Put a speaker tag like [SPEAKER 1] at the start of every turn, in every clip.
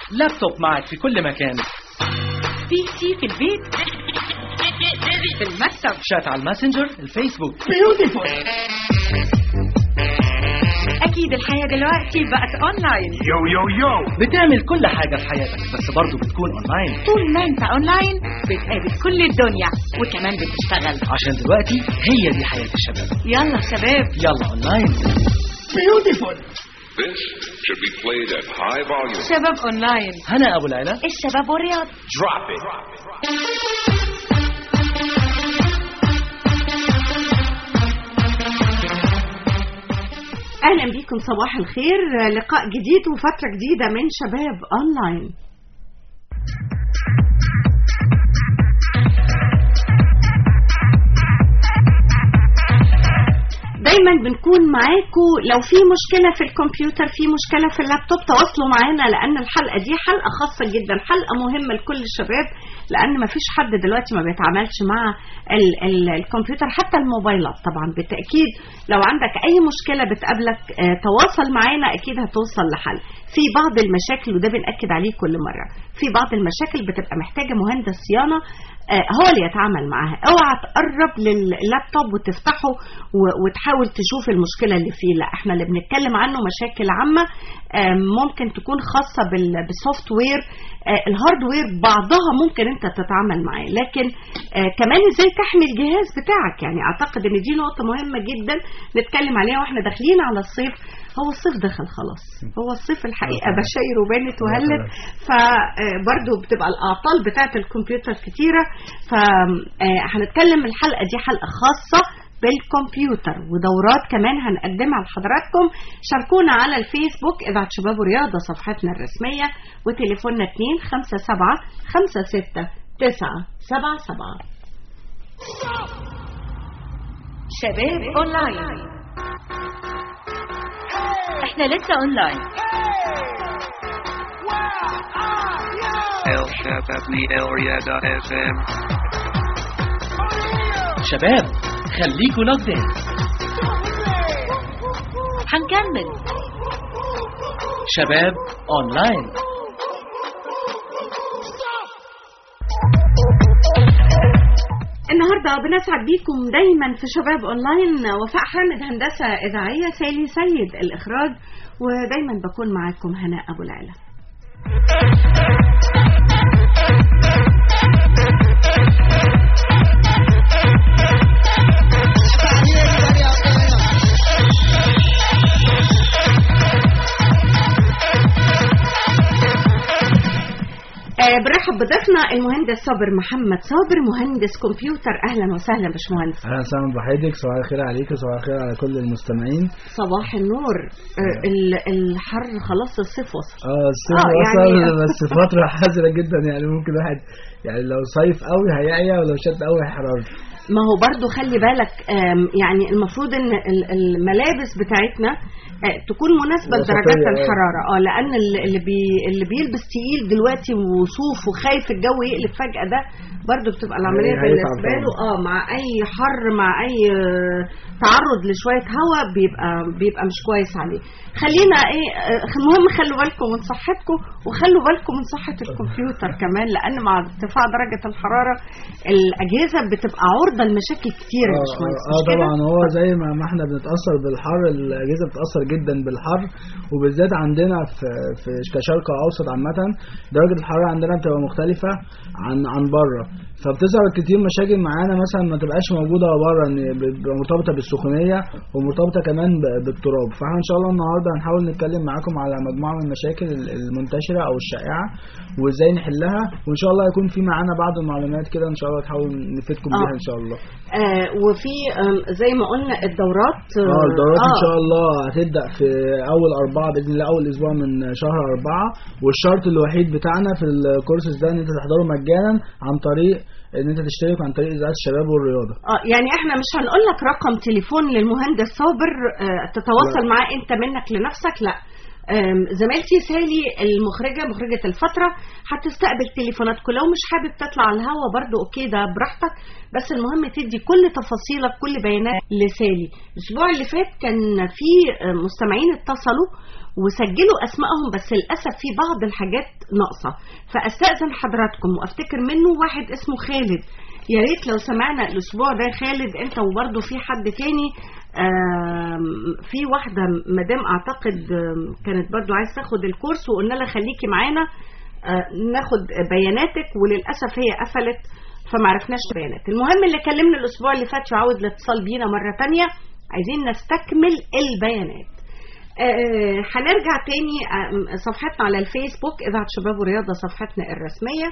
[SPEAKER 1] لابتوب معك في كل مكان
[SPEAKER 2] بي سي في البيت في المكتب
[SPEAKER 1] شات على الماسنجر الفيسبوك
[SPEAKER 2] اكيد الحياه دلوقتي بقت اونلاين
[SPEAKER 3] Yo, yo, yo.
[SPEAKER 1] بتعمل كل حاجة في حياتك بس برضه بتكون اونلاين
[SPEAKER 2] طول ما انت اونلاين بتقابل كل الدنيا وكمان بتشتغل
[SPEAKER 1] عشان دلوقتي هي دي حياة الشباب
[SPEAKER 2] يلا شباب
[SPEAKER 1] يلا اونلاين
[SPEAKER 4] This should be played at high volume.
[SPEAKER 2] شباب اونلاين
[SPEAKER 1] هنا ابو العلا
[SPEAKER 2] الشباب والرياض
[SPEAKER 4] Drop it.
[SPEAKER 5] اهلا بكم صباح الخير لقاء جديد وفتره جديده من شباب اونلاين دايما بنكون معاكم لو في مشكله في الكمبيوتر في مشكله في اللابتوب تواصلوا معانا لان الحلقه دي حلقه خاصه جدا حلقه مهمه لكل الشباب لان ما فيش حد دلوقتي ما بيتعاملش مع ال ال الكمبيوتر حتى الموبايلات طبعا بالتاكيد لو عندك اي مشكله بتقابلك آه، تواصل معانا اكيد هتوصل لحل في بعض المشاكل وده بنأكد عليه كل مره في بعض المشاكل بتبقى محتاجه مهندس صيانه آه، هو اللي يتعامل معاها اوعى تقرب لللابتوب وتفتحه و- وتحاول تشوف المشكله اللي فيه لا احنا اللي بنتكلم عنه مشاكل عامه آه، ممكن تكون خاصه بال- بالسوفت وير آه، الهاردوير بعضها ممكن انت تتعامل معاه لكن آه، كمان ازاي تحمي الجهاز بتاعك يعني اعتقد ان دي نقطه مهمه جدا نتكلم عليها واحنا داخلين على الصيف هو الصيف دخل خلاص هو الصيف الحقيقه بشاير وبانت وهلت فبرضه بتبقى الاعطال بتاعه الكمبيوتر كتيره فهنتكلم الحلقه دي حلقه خاصه بالكمبيوتر ودورات كمان هنقدمها لحضراتكم شاركونا على الفيسبوك إذاعة شباب ورياضة صفحتنا الرسمية وتليفوننا 2 5 7 5 6 9 7 7
[SPEAKER 2] شباب اونلاين احنا لسه اونلاين
[SPEAKER 6] El Shababni El Riyada FM.
[SPEAKER 1] شباب خليكوا لوكدين
[SPEAKER 2] هنكمل
[SPEAKER 1] شباب اونلاين
[SPEAKER 5] النهارده بنسعد بيكم دايما في شباب اونلاين وفاء حامد هندسه اذاعيه سالي سيد الاخراج ودايما بكون معاكم هناء ابو العلا آه، برحب بضيفنا المهندس صابر محمد صابر مهندس كمبيوتر اهلا وسهلا باشمهندس
[SPEAKER 7] اهلا وسهلا بحضرتك صباح الخير عليك وصباح الخير على كل المستمعين
[SPEAKER 5] صباح النور آه، ال- الحر خلاص الصيف وصل
[SPEAKER 7] اه الصيف
[SPEAKER 5] آه،
[SPEAKER 7] وصل
[SPEAKER 5] يعني-
[SPEAKER 7] بس فترة حذرة جدا يعني ممكن واحد يعني لو صيف قوي هيعيا ولو شد قوي هيحرر
[SPEAKER 5] ما هو برضو خلي بالك آم، يعني المفروض ان ال- الملابس بتاعتنا آه، تكون مناسبه
[SPEAKER 7] وسطية،
[SPEAKER 5] لدرجات
[SPEAKER 7] آه.
[SPEAKER 5] الحراره اه لان ال- اللي بي اللي بيلبس تقيل دلوقتي وصوف وخايف الجو يقلب فجاه ده برضو بتبقى العمليه
[SPEAKER 7] هي- هيتعب
[SPEAKER 5] بالنسبه له
[SPEAKER 7] طبعاً.
[SPEAKER 5] اه مع اي حر مع اي آه، تعرض لشويه هواء بيبقى بيبقى مش كويس عليه خلينا ايه آه، المهم خلوا بالكم من صحتكم وخلوا بالكم من صحه الكمبيوتر كمان لان مع ارتفاع درجه الحراره الاجهزه بتبقى عرضه لمشاكل كتير يا
[SPEAKER 7] اه
[SPEAKER 5] باشمهندس
[SPEAKER 7] آه،
[SPEAKER 5] مش كده؟
[SPEAKER 7] طبعا هو زي ما ما احنا بنتاثر بالحر الاجهزه بتتاثر جدا بالحر وبالذات عندنا في في كشرق اوسط عامه درجه الحراره عندنا بتبقى مختلفه عن عن بره فبتظهر كتير مشاكل معانا مثلا ما تبقاش موجوده بره ان بتبقى مرتبطه بالسخونيه ومرتبطه كمان ب- بالتراب فاحنا ان شاء الله النهارده هنحاول نتكلم معاكم على مجموعه من المشاكل ال- المنتشره او الشائعه وازاي نحلها وان شاء الله يكون في معانا بعض المعلومات كده ان شاء الله تحاول نفيدكم
[SPEAKER 5] آه.
[SPEAKER 7] بيها ان شاء الله
[SPEAKER 5] آه وفي آم، زي ما قلنا الدورات
[SPEAKER 7] اه الدورات ان شاء الله هتبدا في اول اربعه باذن الله اول اسبوع من شهر اربعه والشرط الوحيد بتاعنا في الكورسز ده ان انت تحضره مجانا عن طريق ان انت تشترك عن طريق اذاعه الشباب والرياضه
[SPEAKER 5] اه يعني احنا مش هنقول لك رقم تليفون للمهندس صابر آه تتواصل
[SPEAKER 7] لا.
[SPEAKER 5] معاه انت منك لنفسك لا أم، زميلتي سالي المخرجة مخرجة الفترة هتستقبل تليفوناتكم لو مش حابب تطلع على الهوا برضو اوكي ده براحتك بس المهم تدي كل تفاصيلك كل بيانات لسالي الاسبوع اللي فات كان في أم، مستمعين اتصلوا وسجلوا اسمائهم بس للاسف في بعض الحاجات ناقصه فاستاذن حضراتكم وافتكر منه واحد اسمه خالد يا ريت لو سمعنا الاسبوع ده خالد انت وبرضه في حد تاني آم، في واحده مدام اعتقد آم، كانت برضه عايز تاخد الكورس وقلنا لها خليكي معانا آه، ناخد بياناتك وللاسف هي قفلت فما عرفناش بيانات المهم اللي كلمنا الاسبوع اللي فات وعاوز الاتصال بينا مره تانية عايزين نستكمل البيانات آه، هنرجع تاني آه، صفحتنا على الفيسبوك اذاعه شباب ورياضه صفحتنا الرسميه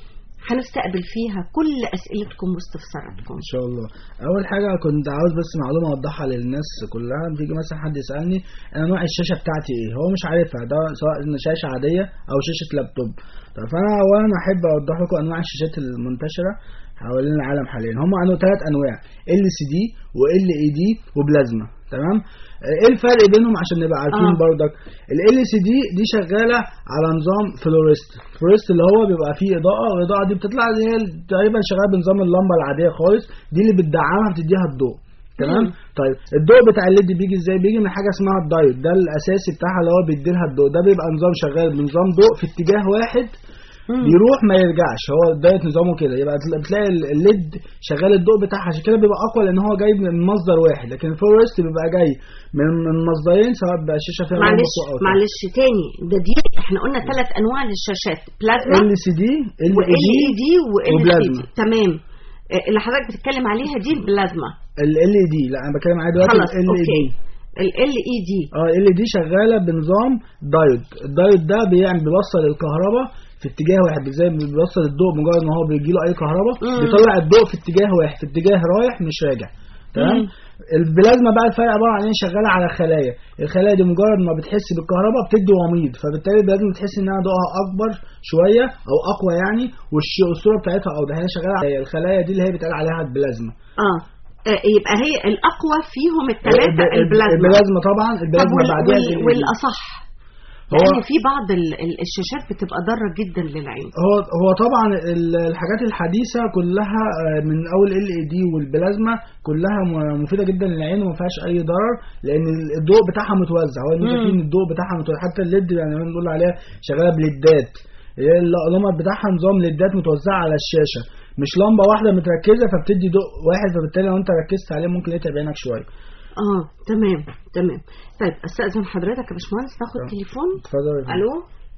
[SPEAKER 5] هنستقبل فيها كل اسئلتكم واستفساراتكم
[SPEAKER 7] ان شاء الله اول حاجه كنت عاوز بس معلومه اوضحها للناس كلها بيجي مثلا حد يسالني انا نوع الشاشه بتاعتي ايه هو مش عارفها ده سواء إن شاشه عاديه او شاشه لابتوب طب فانا اولا احب اوضح لكم انواع الشاشات المنتشره حوالين العالم حاليا هم عنده ثلاث انواع ال سي دي وال اي دي وبلازما تمام ايه الفرق بينهم عشان نبقى عارفين
[SPEAKER 5] آه.
[SPEAKER 7] برضك ال سي دي دي شغاله على نظام فلوريست فلوريست اللي هو بيبقى فيه اضاءه والاضاءه دي بتطلع اللي هي تقريبا شغاله بنظام اللمبه العاديه خالص دي اللي بتدعمها بتديها الضوء تمام
[SPEAKER 5] مم.
[SPEAKER 7] طيب الضوء بتاع الليد بيجي ازاي بيجي من حاجه اسمها الدايود ده الاساسي بتاعها اللي هو بيديلها الضوء ده بيبقى نظام شغال بنظام ضوء في اتجاه واحد
[SPEAKER 5] مم.
[SPEAKER 7] بيروح ما يرجعش هو دايت نظامه كده يبقى تلا- بتلاقي ال- الليد شغال الضوء بتاعها عشان كده بيبقى اقوى لان هو جاي من مصدر واحد لكن الفورست بيبقى جاي من من مصدرين سواء بقى الشاشه فيها لمبة
[SPEAKER 5] معلش
[SPEAKER 7] فوق أو تحت.
[SPEAKER 5] معلش تاني ده دي احنا قلنا ثلاث انواع للشاشات بلازما
[SPEAKER 7] ال سي دي ال
[SPEAKER 5] وال
[SPEAKER 7] اي
[SPEAKER 5] اي دي وال سي
[SPEAKER 7] وبلازما.
[SPEAKER 5] دي تمام آه، اللي حضرتك بتتكلم عليها دي البلازما
[SPEAKER 7] ال ال دي لا انا بتكلم عليه دلوقتي
[SPEAKER 5] خلاص
[SPEAKER 7] ال اي
[SPEAKER 5] اوكي
[SPEAKER 7] دي
[SPEAKER 5] ال اي دي
[SPEAKER 7] اه ال دي شغاله بنظام دايود الدايود ده بيعمل بيوصل الكهرباء في اتجاه واحد زي ما بيوصل الضوء مجرد ما هو بيجي له اي كهرباء
[SPEAKER 5] مم.
[SPEAKER 7] بيطلع الضوء في اتجاه واحد في اتجاه رايح مش راجع تمام
[SPEAKER 5] مم.
[SPEAKER 7] البلازما بقى الفرق عباره عن ايه شغاله على خلايا الخلايا دي مجرد ما بتحس بالكهرباء بتدي وميض فبالتالي البلازما بتحس انها ضوءها اكبر شويه او اقوى يعني والش- والصوره بتاعتها اوضح هي شغاله على الخلايا دي اللي هي بيتقال عليها البلازما
[SPEAKER 5] اه آه، يبقى هي الاقوى فيهم الثلاثه
[SPEAKER 7] الب-
[SPEAKER 5] البلازما
[SPEAKER 7] البلازما طبعا
[SPEAKER 5] طب
[SPEAKER 7] البلازما
[SPEAKER 5] وال-
[SPEAKER 7] بعدها
[SPEAKER 5] وال-
[SPEAKER 7] ال LED.
[SPEAKER 5] والاصح
[SPEAKER 7] هو-
[SPEAKER 5] لان في بعض ال- ال- الشاشات بتبقى ضاره جدا للعين
[SPEAKER 7] هو هو طبعا ال- الحاجات الحديثه كلها آه، من اول ال اي دي والبلازما كلها م- مفيده جدا للعين وما فيهاش اي ضرر لان ال- الضوء بتاعها متوزع هو الميزه
[SPEAKER 5] مم.
[SPEAKER 7] فيه ان الضوء بتاعها متوزع حتى الليد يعني بنقول عليها شغاله بليدات اللي هي اللمبه بتاعها نظام ليدات متوزعه على الشاشه مش لمبه واحده متركزه فبتدي ضوء واحد فبالتالي لو انت ركزت عليه ممكن يتعب عينك شويه
[SPEAKER 5] اه تمام تمام طيب استاذن حضرتك يا باشمهندس ناخد
[SPEAKER 7] آه.
[SPEAKER 5] تليفون
[SPEAKER 7] اتفضل يا فندم.
[SPEAKER 5] الو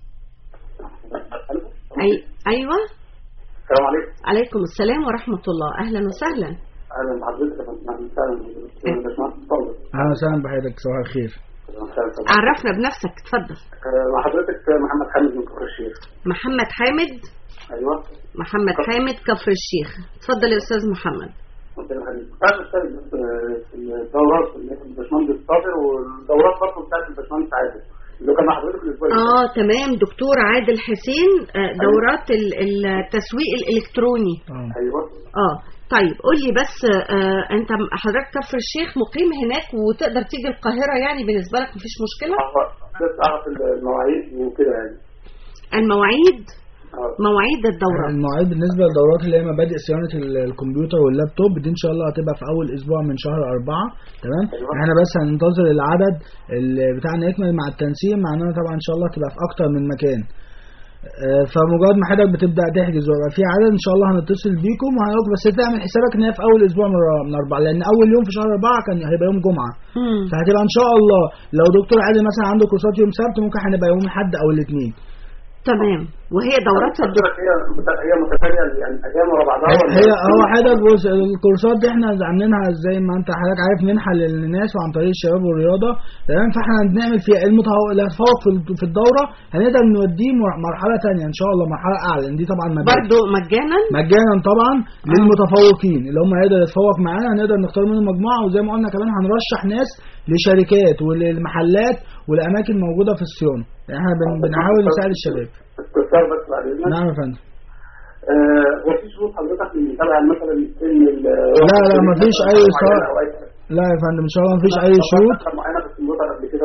[SPEAKER 5] أي... ايوه
[SPEAKER 3] السلام عليكم
[SPEAKER 5] عليكم السلام ورحمه الله اهلا وسهلا
[SPEAKER 3] اهلا بحضرتك يا فندم اهلا وسهلا باشمهندس اتفضل
[SPEAKER 7] اهلا وسهلا بحضرتك صباح الخير
[SPEAKER 3] أهلاً وسهلاً.
[SPEAKER 5] عرفنا بنفسك اتفضل
[SPEAKER 3] آه، مع حضرتك محمد حامد من كفر الشيخ
[SPEAKER 5] محمد حامد
[SPEAKER 3] ايوه
[SPEAKER 5] محمد حامد كفر الشيخ اتفضل يا استاذ محمد
[SPEAKER 3] ربنا يخليك انا بشتغل بس آه، في الدورات اللي هي الباشمهندس صابر والدورات برضه بتاعت الباشمهندس عادل اللي كان مع حضرتك الاسبوع اللي
[SPEAKER 5] اه تمام دكتور عادل حسين آه، دورات ال- التسويق الالكتروني
[SPEAKER 7] اه
[SPEAKER 3] فات. ايوه
[SPEAKER 5] اه طيب قول لي بس آه انت م- حضرتك كفر الشيخ مقيم هناك وتقدر تيجي القاهره يعني بالنسبه لك مفيش مشكله
[SPEAKER 3] أعرف- بس اعرف المواعيد وكده يعني
[SPEAKER 5] المواعيد
[SPEAKER 3] اه
[SPEAKER 5] مواعيد الدورات
[SPEAKER 7] المواعيد بالنسبه للدورات اللي هي مبادئ صيانه ال- الكمبيوتر واللابتوب دي ان شاء الله هتبقى في اول اسبوع من شهر أربعة تمام
[SPEAKER 3] أيوة.
[SPEAKER 7] احنا بس هننتظر العدد ال- بتاعنا يكمل مع التنسيق مع اننا طبعا ان شاء الله هتبقى في اكتر من مكان آه، فمجرد ما حضرتك بتبدا تحجز ويبقى في عدد ان شاء الله هنتصل بيكم وهنقول بس تعمل حسابك ان هي في اول اسبوع من ر- من اربعه لان اول يوم في شهر اربعه كان هيبقى يوم جمعه
[SPEAKER 5] مم.
[SPEAKER 7] فهتبقى ان شاء الله لو دكتور عادل مثلا عنده كورسات يوم سبت ممكن هنبقى يوم الاحد او الاثنين
[SPEAKER 5] تمام وهي دورات الدكتور
[SPEAKER 3] حضرتك هي هي متتاليه يعني ايام ورا بعضها ولا
[SPEAKER 7] هي هو حضرتك بص الكورسات دي احنا عاملينها زي ما انت حضرتك عارف منحه للناس وعن طريق الشباب والرياضه تمام فاحنا هنعمل فيها المتفوق اللي هيتفوق في ال- في الدوره هنقدر نوديه مر- مرحله ثانيه ان شاء الله مرحله اعلى لان دي طبعا مبادئ
[SPEAKER 5] برضو مجانا
[SPEAKER 7] مجانا طبعا للمتفوقين اللي هم هيقدر يتفوق معانا هنقدر نختار منهم مجموعه وزي ما قلنا كمان هنرشح ناس لشركات وللمحلات والاماكن موجوده في الصيانه يعني احنا بن- بنحاول نساعد الشباب
[SPEAKER 3] استفسار بس بعد اذنك
[SPEAKER 7] نعم يا فندم
[SPEAKER 3] آه، هو في شروط حضرتك من تبع مثلا سن ال-
[SPEAKER 7] لا، لا، مفيش أي
[SPEAKER 3] معينة
[SPEAKER 7] شرط.
[SPEAKER 3] أو أي-
[SPEAKER 7] لا يا فندم ان شاء الله مفيش اي شروط
[SPEAKER 3] معينه في الكمبيوتر قبل كده مش عارف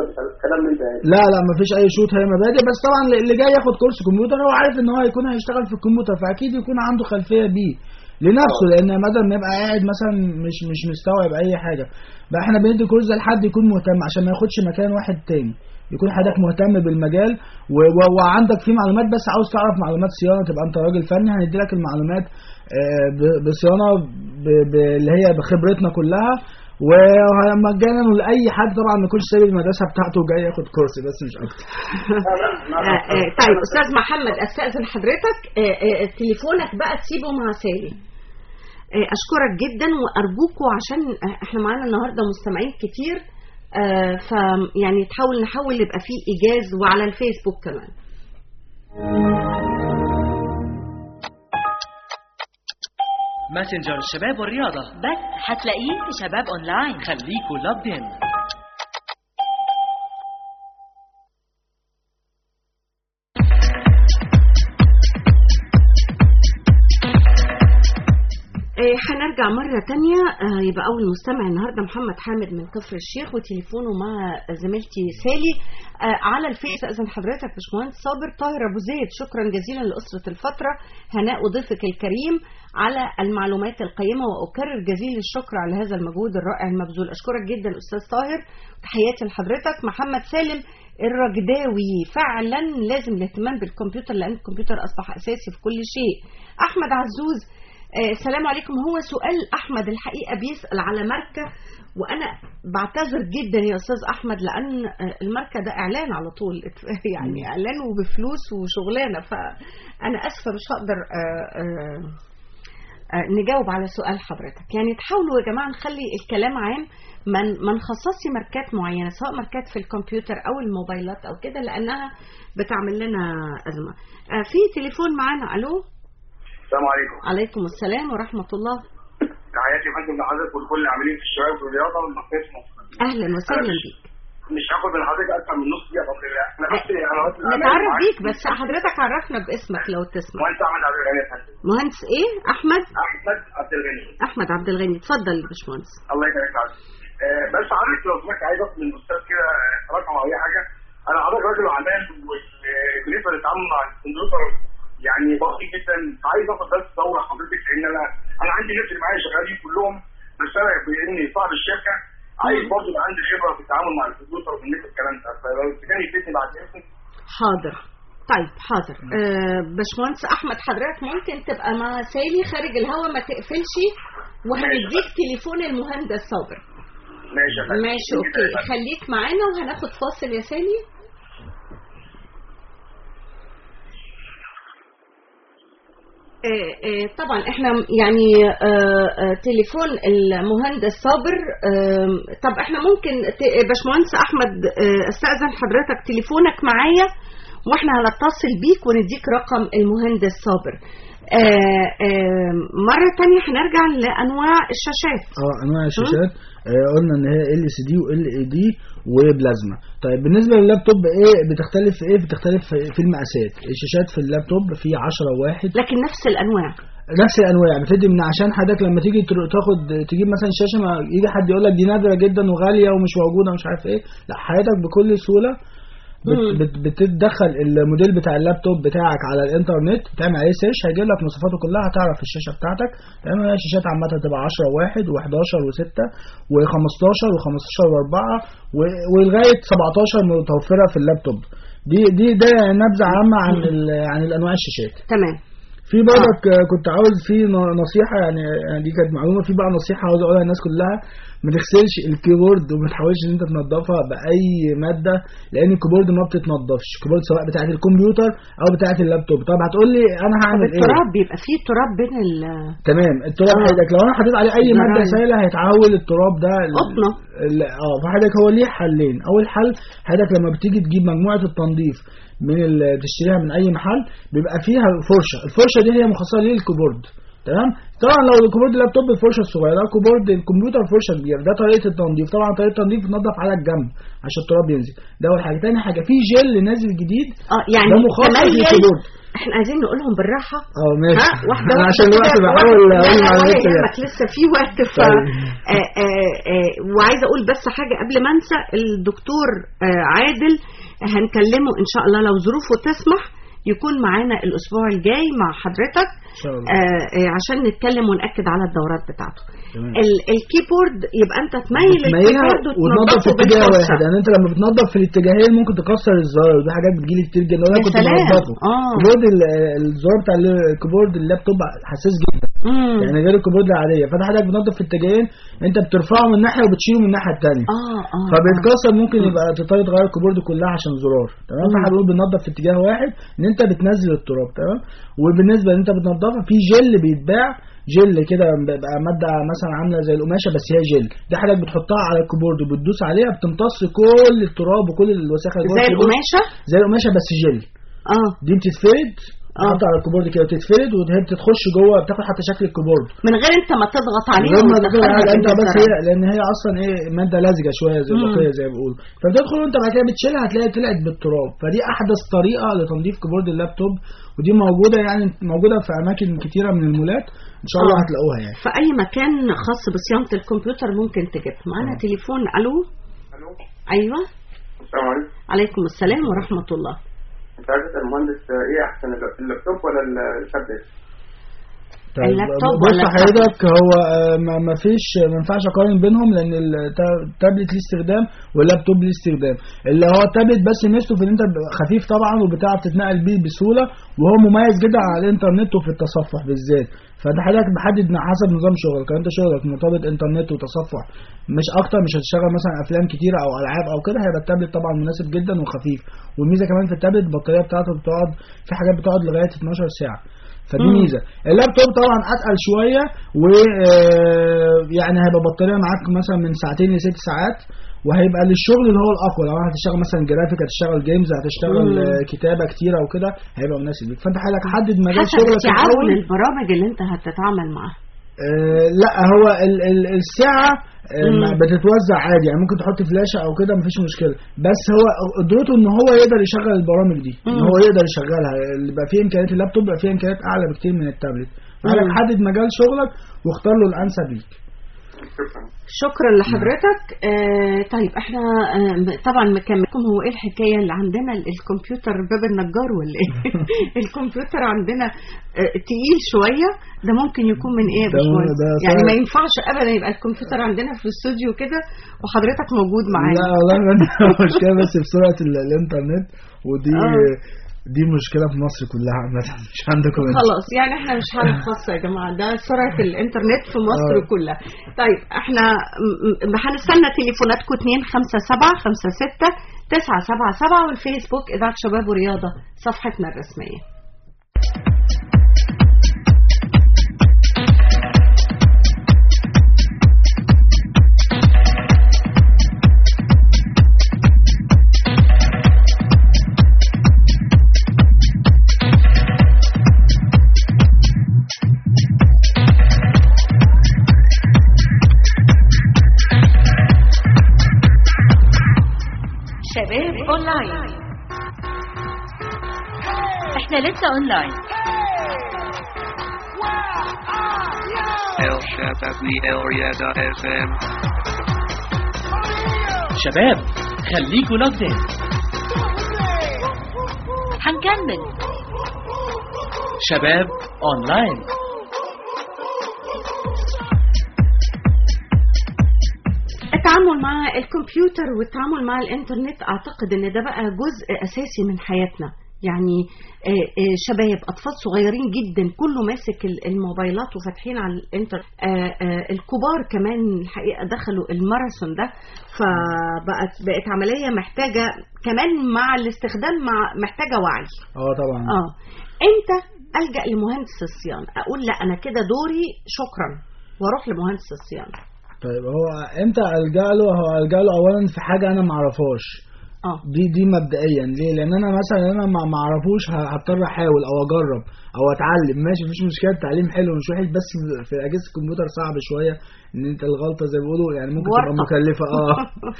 [SPEAKER 3] كلام من ده يعني.
[SPEAKER 7] لا لا مفيش اي شوط هي مبادئ بس طبعا اللي جاي ياخد كورس كمبيوتر هو عارف ان هو هيكون هيشتغل في الكمبيوتر فاكيد يكون عنده خلفيه بيه لنفسه لان بدل ما يبقى قاعد مثلا مش مش مستوعب اي حاجه بقى احنا بندي كورس ده لحد يكون مهتم عشان ما ياخدش مكان واحد تاني يكون حضرتك مهتم بالمجال و... و... وعندك فيه معلومات بس عاوز تعرف معلومات صيانه تبقى انت راجل فني هندي لك المعلومات آه، ب- بصيانه ب... ب... اللي هي بخبرتنا كلها ومجانا لاي حد طبعا ما يكونش سايب المدرسه بتاعته وجاي ياخد كورس بس مش اكتر
[SPEAKER 5] آه، آه، طيب استاذ محمد استاذن حضرتك آه، آه، تليفونك بقى تسيبه مع سالي آه، اشكرك جدا وارجوكوا عشان آه، احنا معانا النهارده مستمعين كتير آه، ف يعني تحاول نحاول يبقى فيه ايجاز وعلى الفيسبوك كمان
[SPEAKER 1] ماسنجر الشباب والرياضة
[SPEAKER 2] بس هتلاقيه في شباب اونلاين
[SPEAKER 1] خليكوا لابد ان
[SPEAKER 5] آه، هنرجع مرة تانية آه، يبقى أول مستمع النهاردة محمد حامد من كفر الشيخ وتليفونه مع زميلتي سالي آه، على الفيس أذن حضرتك باشمهندس صابر طاهر أبو زيد شكرا جزيلا لأسرة الفترة هناء وضيفك الكريم على المعلومات القيمة وأكرر جزيل الشكر على هذا المجهود الرائع المبذول أشكرك جدا أستاذ طاهر تحياتي لحضرتك محمد سالم الرجداوي فعلا لازم الاهتمام بالكمبيوتر لأن الكمبيوتر أصبح أساسي في كل شيء أحمد عزوز آه، السلام عليكم هو سؤال احمد الحقيقه بيسال على ماركه وانا بعتذر جدا يا استاذ احمد لان آه، الماركه ده اعلان على طول يعني اعلان وبفلوس وشغلانه فانا اسفه مش هقدر آه، آه، آه، نجاوب على سؤال حضرتك يعني تحاولوا يا جماعه نخلي الكلام عام ما ن- ما نخصصش ماركات معينه سواء ماركات في الكمبيوتر او الموبايلات او كده لانها بتعمل لنا ازمه آه، في تليفون معانا الو
[SPEAKER 3] السلام عليكم
[SPEAKER 5] عليكم السلام ورحمة الله
[SPEAKER 3] تحياتي فندم لحضرتك ولكل العاملين في الشباب والرياضه والمحترف في مصر
[SPEAKER 5] أهلا وسهلا بيك
[SPEAKER 3] مش هاخد من حضرتك اكتر من نص دقيقه بفضل الله انا بس انا بس
[SPEAKER 5] نتعرف بيك بس حضرتك عرفنا باسمك لو تسمع
[SPEAKER 3] مهندس احمد عبد الغني يا فندم
[SPEAKER 5] مهندس ايه أحمد
[SPEAKER 3] احمد عبد الغني
[SPEAKER 5] أحمد عبد الغني اتفضل يا باشمهندس
[SPEAKER 3] الله يبارك فيك آه، بس حضرتك لو سمحت عايز اطلب من الاستاذ كده رقم او اي حاجه انا حضرتك راجل اعمال وبالنسبه للتعامل مع الكمبيوتر يعني بسيط جدا عايز اخد بس دوره حضرتك لان انا انا عندي ناس اللي معايا شغالين كلهم بس انا باني صاحب الشركه عايز برضه يبقى عندي خبره في التعامل مع الكمبيوتر والنت الكلام ده فلو كان يفيدني بعد اذنك
[SPEAKER 5] حاضر طيب حاضر أه باشمهندس أحمد حضرتك ممكن تبقى مع سالي خارج الهوا ما تقفلش وهنديك تليفون المهندس صابر
[SPEAKER 3] ماشي يا فندم.
[SPEAKER 5] ماشي اوكي خليك معانا وهناخد فاصل يا سالي آه، آه، طبعا احنا يعني آه، آه، تليفون المهندس صابر آه، طب احنا ممكن ت- باشمهندس احمد آه، استاذن حضرتك تليفونك معايا واحنا هنتصل بيك ونديك رقم المهندس صابر آه، آه، مرة تانية هنرجع لأنواع الشاشات
[SPEAKER 7] اه انواع الشاشات آه قلنا ان هي ال سي دي وال اي دي وبلازما طيب بالنسبه لللابتوب ايه بتختلف في ايه بتختلف في في المقاسات الشاشات في اللابتوب في 10 واحد
[SPEAKER 5] لكن نفس الأنواع
[SPEAKER 7] نفس الانواع بتدي من عشان حضرتك لما تيجي تر- تاخد تجيب مثلا شاشه ما يجي حد يقول لك دي نادره جدا وغاليه ومش موجوده ومش عارف ايه لا حضرتك بكل سهوله بت
[SPEAKER 5] مم.
[SPEAKER 7] بت بتدخل الموديل بتاع اللابتوب بتاعك على الانترنت تعمل عليه سيرش هيجيب لك مواصفاته كلها هتعرف الشاشه بتاعتك تمام هي الشاشات عامه تبقى 10 واحد و11 و6 و15 و15 و4 ولغايه 17 متوفره في اللابتوب دي دي ده نبذه عامه عن ال- عن الانواع الشاشات
[SPEAKER 5] تمام
[SPEAKER 7] في برضك آه. كنت عاوز في ن- نصيحة يعني يعني دي كانت معلومة في بقى نصيحة عاوز اقولها للناس كلها ما تغسلش الكيبورد وما تحاولش ان انت تنضفها بأي مادة لأن الكيبورد ما بتتنضفش الكيبورد سواء بتاعة الكمبيوتر أو بتاعة اللابتوب طب هتقول لي أنا هعمل إيه؟
[SPEAKER 5] التراب بيبقى فيه تراب بين ال
[SPEAKER 7] تمام التراب
[SPEAKER 5] آه.
[SPEAKER 7] حضرتك لو انا حطيت عليه اي
[SPEAKER 5] جرايم.
[SPEAKER 7] ماده سائله هيتحول التراب ده ل-
[SPEAKER 5] قطنة.
[SPEAKER 7] ل- اه فحضرتك هو ليه حلين اول حل حضرتك لما بتيجي تجيب مجموعه التنظيف من ال- تشتريها من اي محل بيبقى فيها فرشه الفرشه دي هي مخصصه للكيبورد تمام طبعا لو الكيبورد اللابتوب الفرشه الصغيره كيبورد الكمبيوتر فرشه كبيره ده طريقه التنظيف طبعا طريقه التنظيف بتنظف على الجنب عشان التراب ينزل ده اول حاجه تاني حاجه في جل نازل جديد
[SPEAKER 5] اه يعني
[SPEAKER 7] ده مخصص
[SPEAKER 5] تميز
[SPEAKER 7] للكيبورد
[SPEAKER 5] احنا عايزين نقولهم بالراحه
[SPEAKER 7] اه ماشي
[SPEAKER 5] ها واحده
[SPEAKER 7] انا
[SPEAKER 5] واحدة
[SPEAKER 7] عشان الوقت
[SPEAKER 5] كده،
[SPEAKER 7] بحاول
[SPEAKER 5] لا،
[SPEAKER 7] اقول
[SPEAKER 5] لا، ولا
[SPEAKER 7] معلومات كده.
[SPEAKER 5] يهمك لسه في وقت ف
[SPEAKER 7] طيب.
[SPEAKER 5] آه، آه، آه، وعايزه اقول بس حاجه قبل ما انسى الدكتور آه، عادل هنكلمه ان شاء الله لو ظروفه تسمح يكون معانا الاسبوع الجاي مع حضرتك
[SPEAKER 7] ان شاء الله
[SPEAKER 5] آه، آه، عشان نتكلم ونأكد على الدورات بتاعته
[SPEAKER 7] تمام.
[SPEAKER 5] ال- الكيبورد يبقى انت تميل
[SPEAKER 7] تميلها
[SPEAKER 5] الكيبورد
[SPEAKER 7] وتنظف في
[SPEAKER 5] وتنظفه
[SPEAKER 7] اتجاه
[SPEAKER 5] بالفرشة.
[SPEAKER 7] واحد يعني انت لما بتنظف في الاتجاهين ممكن تكسر الزراير ودي حاجات بتجيلي كتير جدا وانا
[SPEAKER 5] يا
[SPEAKER 7] كنت
[SPEAKER 5] سلام.
[SPEAKER 7] بنضفه
[SPEAKER 5] آه.
[SPEAKER 7] الكيبورد ال- الزرار بتاع الكيبورد اللابتوب حساس جدا
[SPEAKER 5] مم.
[SPEAKER 7] يعني غير الكيبورد العاديه فده حضرتك بتنظف في اتجاهين انت بترفعه من ناحيه وبتشيله من الناحيه الثانيه
[SPEAKER 5] اه اه
[SPEAKER 7] فبيتكسر ممكن يبقى تضطر تغير الكيبورد كلها عشان زرار تمام
[SPEAKER 5] مم.
[SPEAKER 7] فاحنا بنقول بننظف في اتجاه واحد ان انت بتنزل التراب تمام وبالنسبه ان انت بتنظفها في جل بيتباع جل كده بيبقى ماده مثلا عامله زي القماشه بس هي جل دي حضرتك بتحطها على الكيبورد وبتدوس عليها بتمتص كل التراب وكل الوساخه اللي جوه
[SPEAKER 5] زي
[SPEAKER 7] الكيبورد.
[SPEAKER 5] القماشه
[SPEAKER 7] زي القماشه بس جل
[SPEAKER 5] اه
[SPEAKER 7] دي بتتفرد
[SPEAKER 5] آه.
[SPEAKER 7] تحط على الكيبورد كده وتتفرد وهي بتخش جوه بتاخد حتى شكل الكيبورد
[SPEAKER 5] من غير انت ما تضغط عليها
[SPEAKER 7] غير ما تدخل
[SPEAKER 5] وتدخلها
[SPEAKER 7] على انت
[SPEAKER 5] بين
[SPEAKER 7] بس
[SPEAKER 5] الزراير.
[SPEAKER 7] هي لان هي اصلا ايه ماده لزجه شويه زي
[SPEAKER 5] مم.
[SPEAKER 7] البقيه زي ما بيقولوا فبتدخل وانت بعد كده بتشيلها هتلاقي طلعت بالتراب فدي احدث طريقه لتنظيف كيبورد اللابتوب ودي موجوده يعني موجوده في اماكن كتيره من المولات ان شاء الله
[SPEAKER 5] آه.
[SPEAKER 7] هتلاقوها يعني
[SPEAKER 5] في اي مكان خاص بصيانه الكمبيوتر ممكن تجيبها معانا
[SPEAKER 7] آه.
[SPEAKER 5] تليفون الو
[SPEAKER 3] الو
[SPEAKER 5] ايوه
[SPEAKER 3] السلام عليكم
[SPEAKER 5] عليكم السلام ورحمه الله
[SPEAKER 3] انت عايز تسال المهندس ايه احسن اللابتوب ولا التابلت؟
[SPEAKER 7] طيب
[SPEAKER 5] اللابتوب
[SPEAKER 7] بص
[SPEAKER 5] ولا
[SPEAKER 7] حضرتك هو آه، ما ما فيش ما ينفعش اقارن بينهم لان التا- التابلت ليه استخدام واللابتوب ليه استخدام اللي هو التابلت بس ميزته في ان انت بيبقى خفيف طبعا وبتعرف تتنقل بيه بسهوله وهو مميز جدا على الانترنت وفي التصفح بالذات فده حضرتك بحدد مع حسب نظام شغلك لو انت شغلك مرتبط انترنت وتصفح مش اكتر مش هتشتغل مثلا افلام كتيره او العاب او كده هيبقى التابلت طبعا مناسب جدا وخفيف والميزه كمان في التابلت البطاريه بتاعته بتقعد في حاجات بتقعد لغايه 12 ساعه فدي
[SPEAKER 5] مم.
[SPEAKER 7] ميزه اللابتوب طبعا اتقل شويه ويعني هيبقى بطاريه معاك مثلا من ساعتين لست ساعات وهيبقى للشغل اللي هو الاقوى لو هتشتغل مثلا جرافيك هتشتغل جيمز هتشتغل
[SPEAKER 5] مم.
[SPEAKER 7] آه، كتابه كتيره وكده هيبقى مناسب ليك فانت حضرتك حدد مجال
[SPEAKER 5] حسب
[SPEAKER 7] شغلك
[SPEAKER 5] استيعاب
[SPEAKER 7] الاول
[SPEAKER 5] للبرامج اللي انت هتتعامل معاها
[SPEAKER 7] آه لا هو ال ال الساعة آه
[SPEAKER 5] مم.
[SPEAKER 7] ما بتتوزع عادي يعني ممكن تحط فلاشة او كده مفيش مشكلة بس هو قدرته ان هو يقدر يشغل البرامج دي ان
[SPEAKER 5] مم.
[SPEAKER 7] هو يقدر يشغلها اللي بقى فيه امكانيات اللابتوب بقى فيه امكانيات اعلى بكتير من التابلت فحضرتك
[SPEAKER 5] مم.
[SPEAKER 7] حدد مجال شغلك واختار له الانسب ليك
[SPEAKER 3] شكرا
[SPEAKER 5] شكرا لحضرتك آه طيب احنا آه طبعا مكملكم هو ايه الحكايه اللي عندنا ال- الكمبيوتر باب النجار ولا ايه الكمبيوتر عندنا آه تقيل شويه ده ممكن يكون من ايه يا
[SPEAKER 7] ده-
[SPEAKER 5] باشمهندس
[SPEAKER 7] ده
[SPEAKER 5] يعني
[SPEAKER 7] صعب.
[SPEAKER 5] ما ينفعش ابدا يبقى الكمبيوتر عندنا في الاستوديو كده وحضرتك موجود معانا
[SPEAKER 7] لا والله ما عندنا مشكلة بس في سرعة ال- الانترنت ودي
[SPEAKER 5] آه.
[SPEAKER 7] دي مشكلة في مصر كلها عامة مش عندكم انتوا.
[SPEAKER 5] خلاص يعني احنا مش حالة خاصة يا جماعة ده سرعة الانترنت في مصر
[SPEAKER 7] آه.
[SPEAKER 5] كلها طيب احنا م- م- هنستنى تليفوناتكم 2 5 7 5 6 9 7 7 والفيسبوك إذاعة شباب ورياضة صفحتنا الرسمية
[SPEAKER 2] شباب اونلاين احنا لسه اونلاين
[SPEAKER 6] El Shabawi Area FM.
[SPEAKER 1] شباب خليكوا لوكد ان
[SPEAKER 2] هنكمل
[SPEAKER 1] شباب اونلاين
[SPEAKER 5] التعامل مع الكمبيوتر والتعامل مع الانترنت اعتقد ان ده بقى جزء اساسي من حياتنا يعني آه، آه، شباب اطفال صغيرين جدا كله ماسك ال- الموبايلات وفاتحين على الانتر آه، آه، الكبار كمان الحقيقه دخلوا الماراثون ده فبقت بقت عمليه محتاجه كمان مع الاستخدام مع محتاجه وعي
[SPEAKER 7] اه طبعا
[SPEAKER 5] اه امتى الجا لمهندس الصيانه اقول لا انا كده دوري شكرا واروح لمهندس الصيانه
[SPEAKER 7] طيب هو امتى الجا له هو الجا له اولا في حاجه انا ما اعرفهاش
[SPEAKER 5] اه
[SPEAKER 7] دي دي مبدئيا ليه لان انا مثلا انا ما ما اعرفوش ه- هضطر احاول او اجرب او اتعلم ماشي مفيش مشكله التعليم حلو مش وحش بس في اجهزه الكمبيوتر صعب شويه ان انت الغلطه زي ما بيقولوا يعني ممكن تبقى
[SPEAKER 5] ورطة.
[SPEAKER 7] مكلفه اه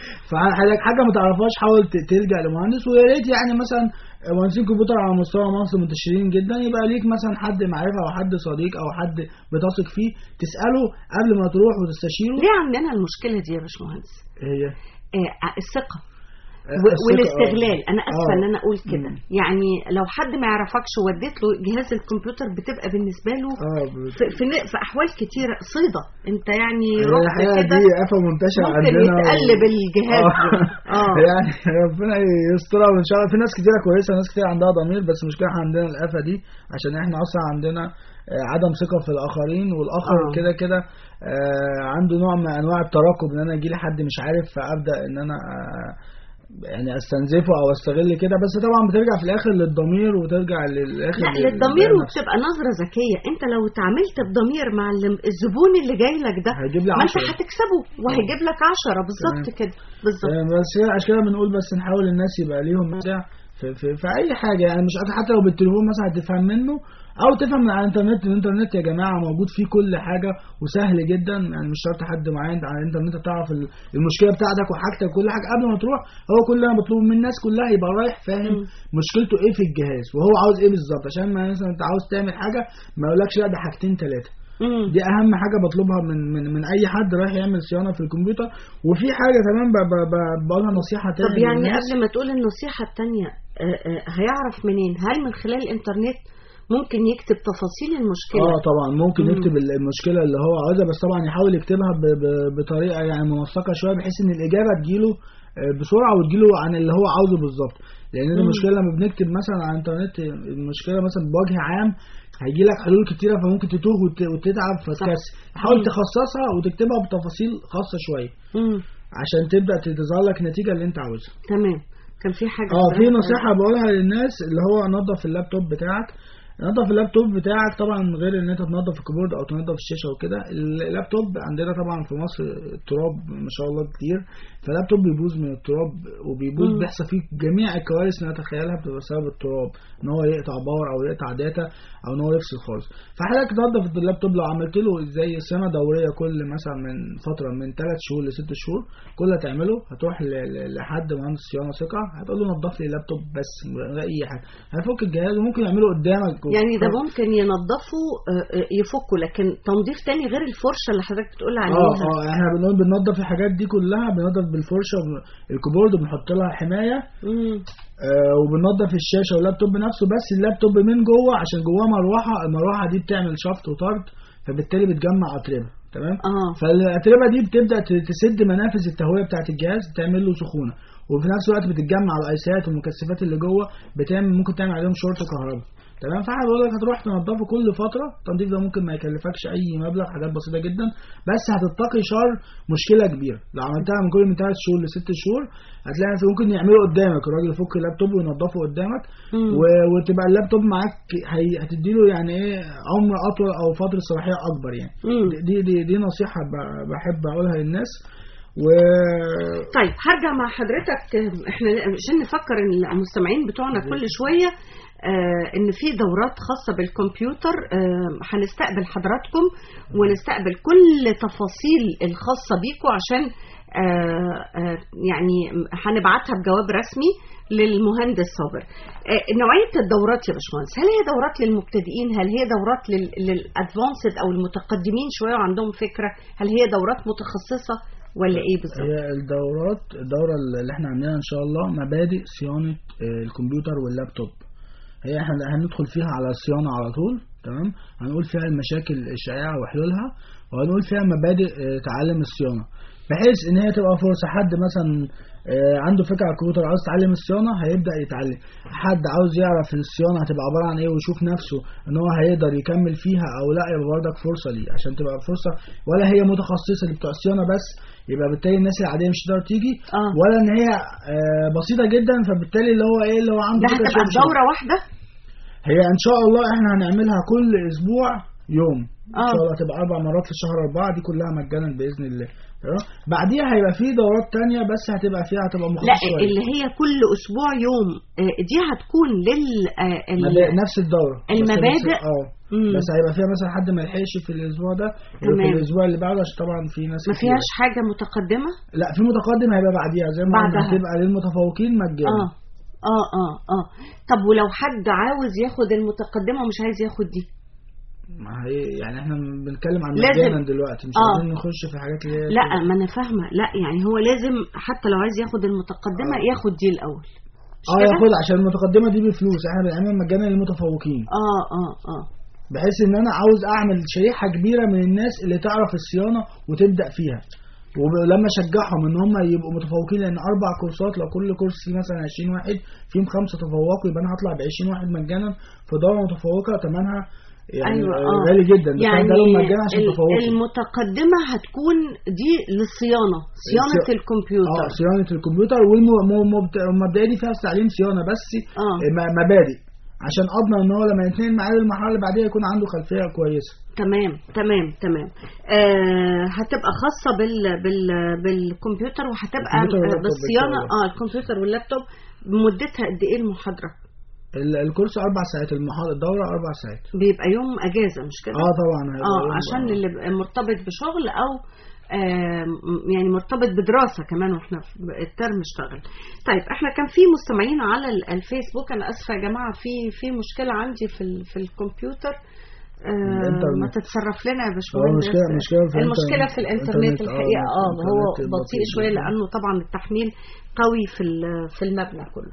[SPEAKER 7] فحضرتك حاجه ما تعرفهاش حاول ت- تلجا لمهندس ويا ريت يعني مثلا مهندسين كمبيوتر على مستوى مصر منتشرين جدا يبقى ليك مثلا حد معرفه او حد صديق او حد بتثق فيه تساله قبل ما تروح وتستشيره
[SPEAKER 5] ليه عندنا المشكله دي يا باشمهندس
[SPEAKER 7] هي
[SPEAKER 5] آه الثقه
[SPEAKER 7] آه،
[SPEAKER 5] و-
[SPEAKER 7] الثقة، آه.
[SPEAKER 5] والاستغلال انا اسفه
[SPEAKER 7] آه.
[SPEAKER 5] ان انا اقول كده
[SPEAKER 7] مم.
[SPEAKER 5] يعني لو حد ما يعرفكش وديت له جهاز الكمبيوتر بتبقى بالنسبه له
[SPEAKER 7] اه ب-
[SPEAKER 5] في, في, ن- في احوال كتيره صيده انت يعني
[SPEAKER 7] هي
[SPEAKER 5] رحت
[SPEAKER 7] الحقيقه
[SPEAKER 5] كده
[SPEAKER 7] دي آفة منتشرة
[SPEAKER 5] ممكن
[SPEAKER 7] عندنا
[SPEAKER 5] يتقلب الجهاز
[SPEAKER 7] اه
[SPEAKER 5] اه
[SPEAKER 7] يعني ربنا يسترها وان شاء الله في ناس كتيرة كويسة ناس كتير عندها ضمير بس المشكلة إحنا عندنا الآفة دي عشان احنا اصلا عندنا آه، عدم ثقة في الآخرين والآخر
[SPEAKER 5] آه.
[SPEAKER 7] كده كده آه، عنده نوع من أنواع الترقب إن أنا يجي لي حد مش عارف فأبدأ إن أنا آه، يعني استنزفه او استغل كده بس طبعا بترجع في الاخر للضمير وترجع للاخر
[SPEAKER 5] لا
[SPEAKER 7] لل-
[SPEAKER 5] للضمير
[SPEAKER 7] للنفس.
[SPEAKER 5] وبتبقى نظره ذكيه انت لو اتعاملت بضمير مع ال- الزبون اللي جاي لك ده
[SPEAKER 7] هيجيب لي
[SPEAKER 5] ما انت
[SPEAKER 7] 10.
[SPEAKER 5] هتكسبه وهيجيب لك عشرة بالظبط
[SPEAKER 7] تمام.
[SPEAKER 5] كده بالظبط
[SPEAKER 7] آه، بس هي عشان كده بنقول بس نحاول الناس يبقى ليهم مزاع في, في, في اي حاجه يعني مش حتى لو بالتليفون مثلا هتفهم منه او تفهم من على الانترنت الانترنت يا جماعه موجود فيه كل حاجه وسهل جدا يعني مش شرط حد معين على الانترنت تعرف ال- المشكله بتاعتك وحاجتك وكل حاجه قبل ما تروح هو كل اللي انا بطلبه من الناس كلها يبقى رايح فاهم
[SPEAKER 5] مم.
[SPEAKER 7] مشكلته ايه في الجهاز وهو عاوز ايه بالظبط عشان ما مثلا انت عاوز تعمل حاجه ما يقولكش لا ده حاجتين ثلاثه
[SPEAKER 5] مم.
[SPEAKER 7] دي اهم حاجه بطلبها من من من اي حد رايح يعمل صيانه في الكمبيوتر وفي حاجه كمان ب- ب- ب- بقولها نصيحه تانية
[SPEAKER 5] طب يعني
[SPEAKER 7] للناس.
[SPEAKER 5] قبل ما تقول النصيحة التانية آه، آه، هيعرف منين هل من خلال الانترنت ممكن يكتب تفاصيل المشكلة
[SPEAKER 7] اه طبعا ممكن
[SPEAKER 5] مم.
[SPEAKER 7] يكتب ال- المشكله اللي هو عاوزها بس طبعا يحاول يكتبها ب- ب- بطريقه يعني منسقه شويه بحيث ان الاجابه تجيله آه، بسرعه وتجيله عن اللي هو عاوزه بالظبط لان
[SPEAKER 5] مم.
[SPEAKER 7] المشكله لما بنكتب مثلا على الانترنت المشكله مثلا بوجه عام هيجي لك حلول كتيره فممكن تتوه وت- وتتعب فتكسل حاول
[SPEAKER 5] مم.
[SPEAKER 7] تخصصها وتكتبها بتفاصيل خاصه شويه
[SPEAKER 5] مم.
[SPEAKER 7] عشان تبدا تظهر لك النتيجه اللي انت عاوزها
[SPEAKER 5] تمام كان في حاجة
[SPEAKER 7] اه في
[SPEAKER 5] بصراحة-
[SPEAKER 7] نصيحة بقولها للناس اللي هو نظف اللابتوب بتاعك نظف اللابتوب بتاعك طبعا غير ان انت تنظف الكيبورد او تنظف الشاشة وكده اللابتوب عندنا طبعا في مصر التراب ما شاء الله كتير فاللابتوب بيبوظ من التراب وبيبوظ
[SPEAKER 5] مم.
[SPEAKER 7] بيحصل فيه جميع الكوارث اللي نتخيلها بتبقى بسبب التراب ان هو يقطع باور او يقطع داتا او ان هو يفصل خالص فحضرتك تنظف اللابتوب لو عملت له زي صيانة دورية كل مثلا من فترة من 3 شهور ل 6 شهور كل اللي هتعمله هتروح ل- ل- لحد مهندس صيانة ثقة هتقول له نظف لي اللابتوب بس من غير اي حاجة هيفك الجهاز وممكن يعمله قدامك
[SPEAKER 5] يعني ده ممكن ينظفه آه، آه، يفكه لكن تنظيف تاني غير الفرشة اللي حضرتك بتقول
[SPEAKER 7] اه
[SPEAKER 5] عليها
[SPEAKER 7] اه احنا بنقول بننظف الحاجات دي كلها بننظف بالفرشه وب- الكيبورد وبنحط لها حمايه
[SPEAKER 5] مم.
[SPEAKER 7] آه وبننظف الشاشه واللابتوب نفسه بس اللابتوب من جوه عشان جواه مروحه المروحه دي بتعمل شفط وطرد فبالتالي بتجمع اتربه تمام
[SPEAKER 5] اه
[SPEAKER 7] فالاتربه دي بتبدا ت- تسد منافذ التهويه بتاعه الجهاز تعمل له سخونه وفي نفس الوقت بتتجمع الايسات والمكثفات اللي جوه بتعمل ممكن تعمل عليهم شورت كهرباء تمام فاحنا بقول لك هتروح تنضفه كل فتره التنظيف ده ممكن ما يكلفكش اي مبلغ حاجات بسيطه جدا بس هتتقي شر مشكله كبيره لو عملتها من كل من 3 شهور ل 6 شهور هتلاقي نفسك ممكن يعمله قدامك الراجل يفك اللابتوب وينضفه قدامك
[SPEAKER 5] مم.
[SPEAKER 7] و- وتبقى اللابتوب معاك هي- هتديله يعني ايه عمر اطول او فتره صلاحيه اكبر يعني
[SPEAKER 5] مم.
[SPEAKER 7] دي دي دي نصيحة ب- بحب أقولها للناس و
[SPEAKER 5] طيب هرجع مع حضرتك احنا عشان نفكر المستمعين بتوعنا كل شويه آه ان في دورات خاصه بالكمبيوتر آه هنستقبل حضراتكم ونستقبل كل تفاصيل الخاصه بيكم عشان آه آه يعني هنبعتها بجواب رسمي للمهندس صابر آه نوعيه الدورات يا باشمهندس هل هي دورات للمبتدئين هل هي دورات للادفانسد او المتقدمين شويه وعندهم فكره هل هي دورات متخصصه ولا ايه بالظبط
[SPEAKER 7] هي الدورات الدورة اللي احنا عاملينها ان شاء الله مبادئ صيانة آه، الكمبيوتر واللابتوب هي احنا هندخل فيها على الصيانة على طول تمام هنقول فيها المشاكل الشائعة وحلولها وهنقول فيها مبادئ آه، تعلم الصيانة بحيث ان هي تبقى فرصة حد مثلا آه، عنده فكرة على الكمبيوتر عاوز يتعلم الصيانة هيبدأ يتعلم حد عاوز يعرف الصيانة هتبقى عبارة عن ايه ويشوف نفسه ان هو هيقدر يكمل فيها او لا يبقى برضك فرصة ليه عشان تبقى فرصة ولا هي متخصصة اللي بتوع الصيانة بس يبقى بالتالي الناس العادية مش هتقدر تيجي
[SPEAKER 5] اه
[SPEAKER 7] ولا ان هي آه، بسيطة جدا فبالتالي اللي هو ايه اللي هو عنده
[SPEAKER 5] ده
[SPEAKER 7] فكرة
[SPEAKER 5] هتبقى
[SPEAKER 7] شوية
[SPEAKER 5] دورة واحدة
[SPEAKER 7] هي ان شاء الله احنا هنعملها كل اسبوع يوم ان
[SPEAKER 5] آه.
[SPEAKER 7] شاء الله هتبقى اربع مرات في شهر اربعه دي كلها مجانا باذن الله تمام بعديها هيبقى في دورات تانية بس هتبقى فيها هتبقى
[SPEAKER 5] لا
[SPEAKER 7] مخصصه شوية.
[SPEAKER 5] اللي هي كل اسبوع يوم آه، دي هتكون لل آه، ال-
[SPEAKER 7] مبادئ نفس الدوره بس
[SPEAKER 5] المبادئ؟
[SPEAKER 7] نفس- اه
[SPEAKER 5] مم.
[SPEAKER 7] بس هيبقى فيها مثلا حد ما لحقش في الاسبوع ده وفي
[SPEAKER 5] تمام.
[SPEAKER 7] الاسبوع اللي بعده عشان طبعا في ناس
[SPEAKER 5] ما
[SPEAKER 7] كتير.
[SPEAKER 5] فيهاش حاجه متقدمه
[SPEAKER 7] لا في متقدم هيبقى بعديها زي ما قلنا
[SPEAKER 5] بعدها.
[SPEAKER 7] هتبقى للمتفوقين مجانا
[SPEAKER 5] اه اه اه اه طب ولو حد عاوز ياخد المتقدمه ومش عايز ياخد دي
[SPEAKER 7] ما هي يعني احنا بنتكلم عن
[SPEAKER 5] لازم-
[SPEAKER 7] مجانا دلوقتي مش
[SPEAKER 5] آه.
[SPEAKER 7] عايزين نخش في حاجات اللي هي
[SPEAKER 5] لا ما انا فاهمه لا يعني هو لازم حتى لو عايز ياخد المتقدمه
[SPEAKER 7] آه.
[SPEAKER 5] ياخد دي الاول مش
[SPEAKER 7] اه
[SPEAKER 5] كده؟
[SPEAKER 7] ياخد عشان المتقدمه دي بفلوس احنا بنعمل مجانا للمتفوقين
[SPEAKER 5] اه اه اه
[SPEAKER 7] بحيث ان انا عاوز اعمل شريحه كبيره من الناس اللي تعرف الصيانه وتبدا فيها ولما اشجعهم ان هم يبقوا متفوقين لان اربع كورسات لو كل كورس فيه مثلا 20 واحد فيهم خمسه تفوقوا يبقى انا هطلع ب 20 واحد مجانا في دوره متفوقه ثمنها يعني
[SPEAKER 5] أيوة،
[SPEAKER 7] آه،
[SPEAKER 5] آه.
[SPEAKER 7] غالي جدا بس
[SPEAKER 5] يعني
[SPEAKER 7] انا ده مجانا عشان
[SPEAKER 5] ال-
[SPEAKER 7] تفوقوا
[SPEAKER 5] المتقدمه هتكون دي للصيانه صيانه
[SPEAKER 7] الصي-
[SPEAKER 5] الكمبيوتر
[SPEAKER 7] اه صيانه الكمبيوتر والمبدئيه دي فيها تعليم صيانه بس
[SPEAKER 5] اه
[SPEAKER 7] م- مبادئ عشان اضمن ان هو لما ينتقل معايا للمرحله اللي بعديها يكون عنده خلفيه كويسه
[SPEAKER 5] تمام تمام تمام آه هتبقى خاصة بال بال بالكمبيوتر وهتبقى
[SPEAKER 7] الكمبيوتر
[SPEAKER 5] آه،
[SPEAKER 7] واللابتوب
[SPEAKER 5] بالصيانة
[SPEAKER 7] إن شاء الله.
[SPEAKER 5] اه الكمبيوتر واللابتوب مدتها قد ايه المحاضرة؟
[SPEAKER 7] ال- الكورس اربع ساعات المحاضره الدوره اربع ساعات
[SPEAKER 5] بيبقى يوم اجازة مش كده؟
[SPEAKER 7] اه طبعا هيبقى
[SPEAKER 5] اه
[SPEAKER 7] يوم-
[SPEAKER 5] عشان
[SPEAKER 7] آه.
[SPEAKER 5] اللي بيبقى مرتبط بشغل او آه يعني مرتبط بدراسة كمان واحنا في الترم اشتغل طيب احنا كان في مستمعين على ال- الفيسبوك انا اسفة يا جماعة في في مشكلة عندي في ال- في الكمبيوتر آه
[SPEAKER 7] الإنترنت.
[SPEAKER 5] ما تتصرف لنا يا
[SPEAKER 7] هو
[SPEAKER 5] باشمهندس
[SPEAKER 7] مشكله مشكله في
[SPEAKER 5] المشكلة في الانترنت الحقيقة اه هو
[SPEAKER 7] الإنترنت
[SPEAKER 5] بطيء شوية
[SPEAKER 7] جداً.
[SPEAKER 5] لأنه طبعا التحميل قوي في ال- في المبنى كله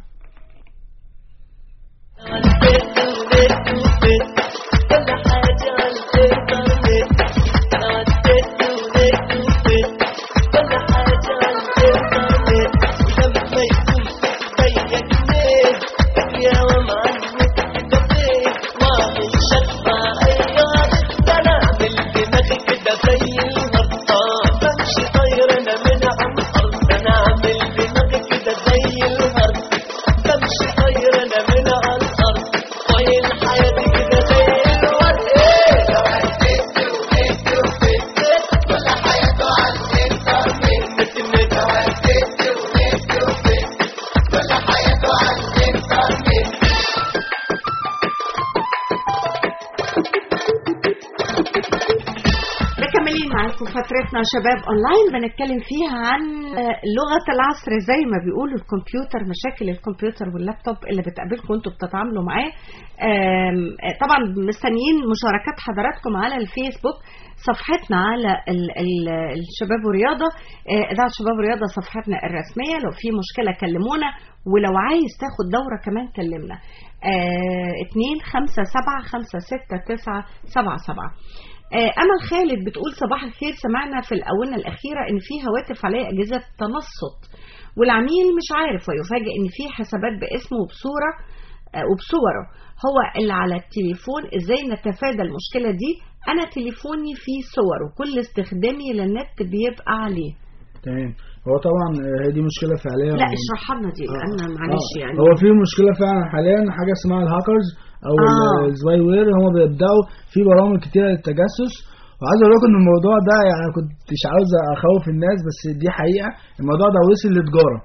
[SPEAKER 5] مكملين معاكم فترتنا شباب اونلاين بنتكلم فيها عن آه، لغه العصر زي ما بيقولوا الكمبيوتر مشاكل الكمبيوتر واللابتوب اللي بتقابلكم وانتوا بتتعاملوا معاه آم، آه، طبعا مستنيين مشاركات حضراتكم على الفيسبوك صفحتنا على ال ال الشباب ورياضه آه، اذاعه شباب ورياضه صفحتنا الرسميه لو في مشكله كلمونا ولو عايز تاخد دوره كمان كلمنا آه، اتنين خمسة سبعة خمسة ستة تسعة سبعة سبعة آه، أمل خالد بتقول صباح الخير سمعنا في الآونة الأخيرة إن في هواتف عليها أجهزة تنصت والعميل مش عارف ويفاجئ إن في حسابات باسمه وبصورة آه، وبصوره هو اللي على التليفون إزاي نتفادى المشكلة دي أنا تليفوني فيه صور وكل استخدامي للنت بيبقى عليه
[SPEAKER 7] تمام هو طبعا آه، هي دي مشكله فعليه
[SPEAKER 5] لا اشرحها لنا دي لأن معلش
[SPEAKER 7] آه.
[SPEAKER 5] يعني
[SPEAKER 7] هو في مشكله فعلا حاليا حاجه اسمها الهاكرز او
[SPEAKER 5] آه.
[SPEAKER 7] الزواي وير هم بيبداوا في برامج كتيره للتجسس وعايز اقول لكم ان الموضوع ده يعني كنتش عاوز اخوف الناس بس دي حقيقه الموضوع ده وصل لتجاره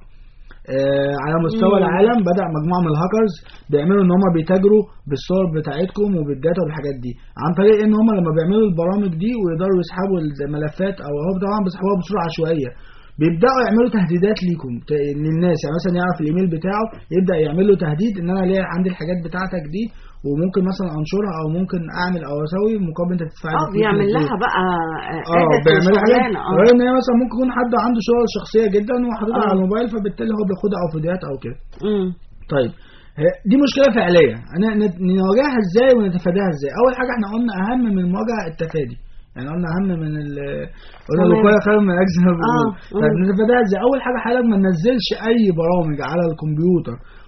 [SPEAKER 7] آه على مستوى
[SPEAKER 5] مم.
[SPEAKER 7] العالم بدا مجموعه من الهاكرز بيعملوا ان هم بيتاجروا بالصور بتاعتكم وبالداتا والحاجات دي عن طريق ان هم لما بيعملوا البرامج دي ويقدروا يسحبوا الملفات او هو طبعا بيسحبوها بصوره عشوائيه بيبداوا يعملوا تهديدات ليكم ت- للناس يعني مثلا يعرف الايميل بتاعه يبدا يعمل له تهديد ان انا ليه عندي الحاجات بتاعتك دي وممكن مثلا انشرها او ممكن اعمل او اسوي مقابل انت تدفع لي
[SPEAKER 5] اه
[SPEAKER 7] فلوس
[SPEAKER 5] بيعمل
[SPEAKER 7] مظبوط.
[SPEAKER 5] لها بقى
[SPEAKER 7] اه
[SPEAKER 5] آه
[SPEAKER 7] بيعمل حاجات
[SPEAKER 5] شغلانة اه
[SPEAKER 7] غير ان هي مثلا ممكن يكون حد عنده شغل شخصيه جدا وحاططها
[SPEAKER 5] آه.
[SPEAKER 7] على الموبايل فبالتالي هو بياخدها او فيديوهات او كده
[SPEAKER 5] مم.
[SPEAKER 7] طيب هي- دي مشكله فعليه أنا- ن- نواجهها ازاي ونتفاداها ازاي اول حاجه احنا قلنا اهم من المواجهه التفادي يعني قلنا اهم من ال قلنا
[SPEAKER 5] تمام.
[SPEAKER 7] الوقايه خير من الاجل زي ما
[SPEAKER 5] آه.
[SPEAKER 7] بنقول طيب
[SPEAKER 5] مم.
[SPEAKER 7] نتفاداها ازاي اول حاجه حضرتك ما ننزلش اي برامج على الكمبيوتر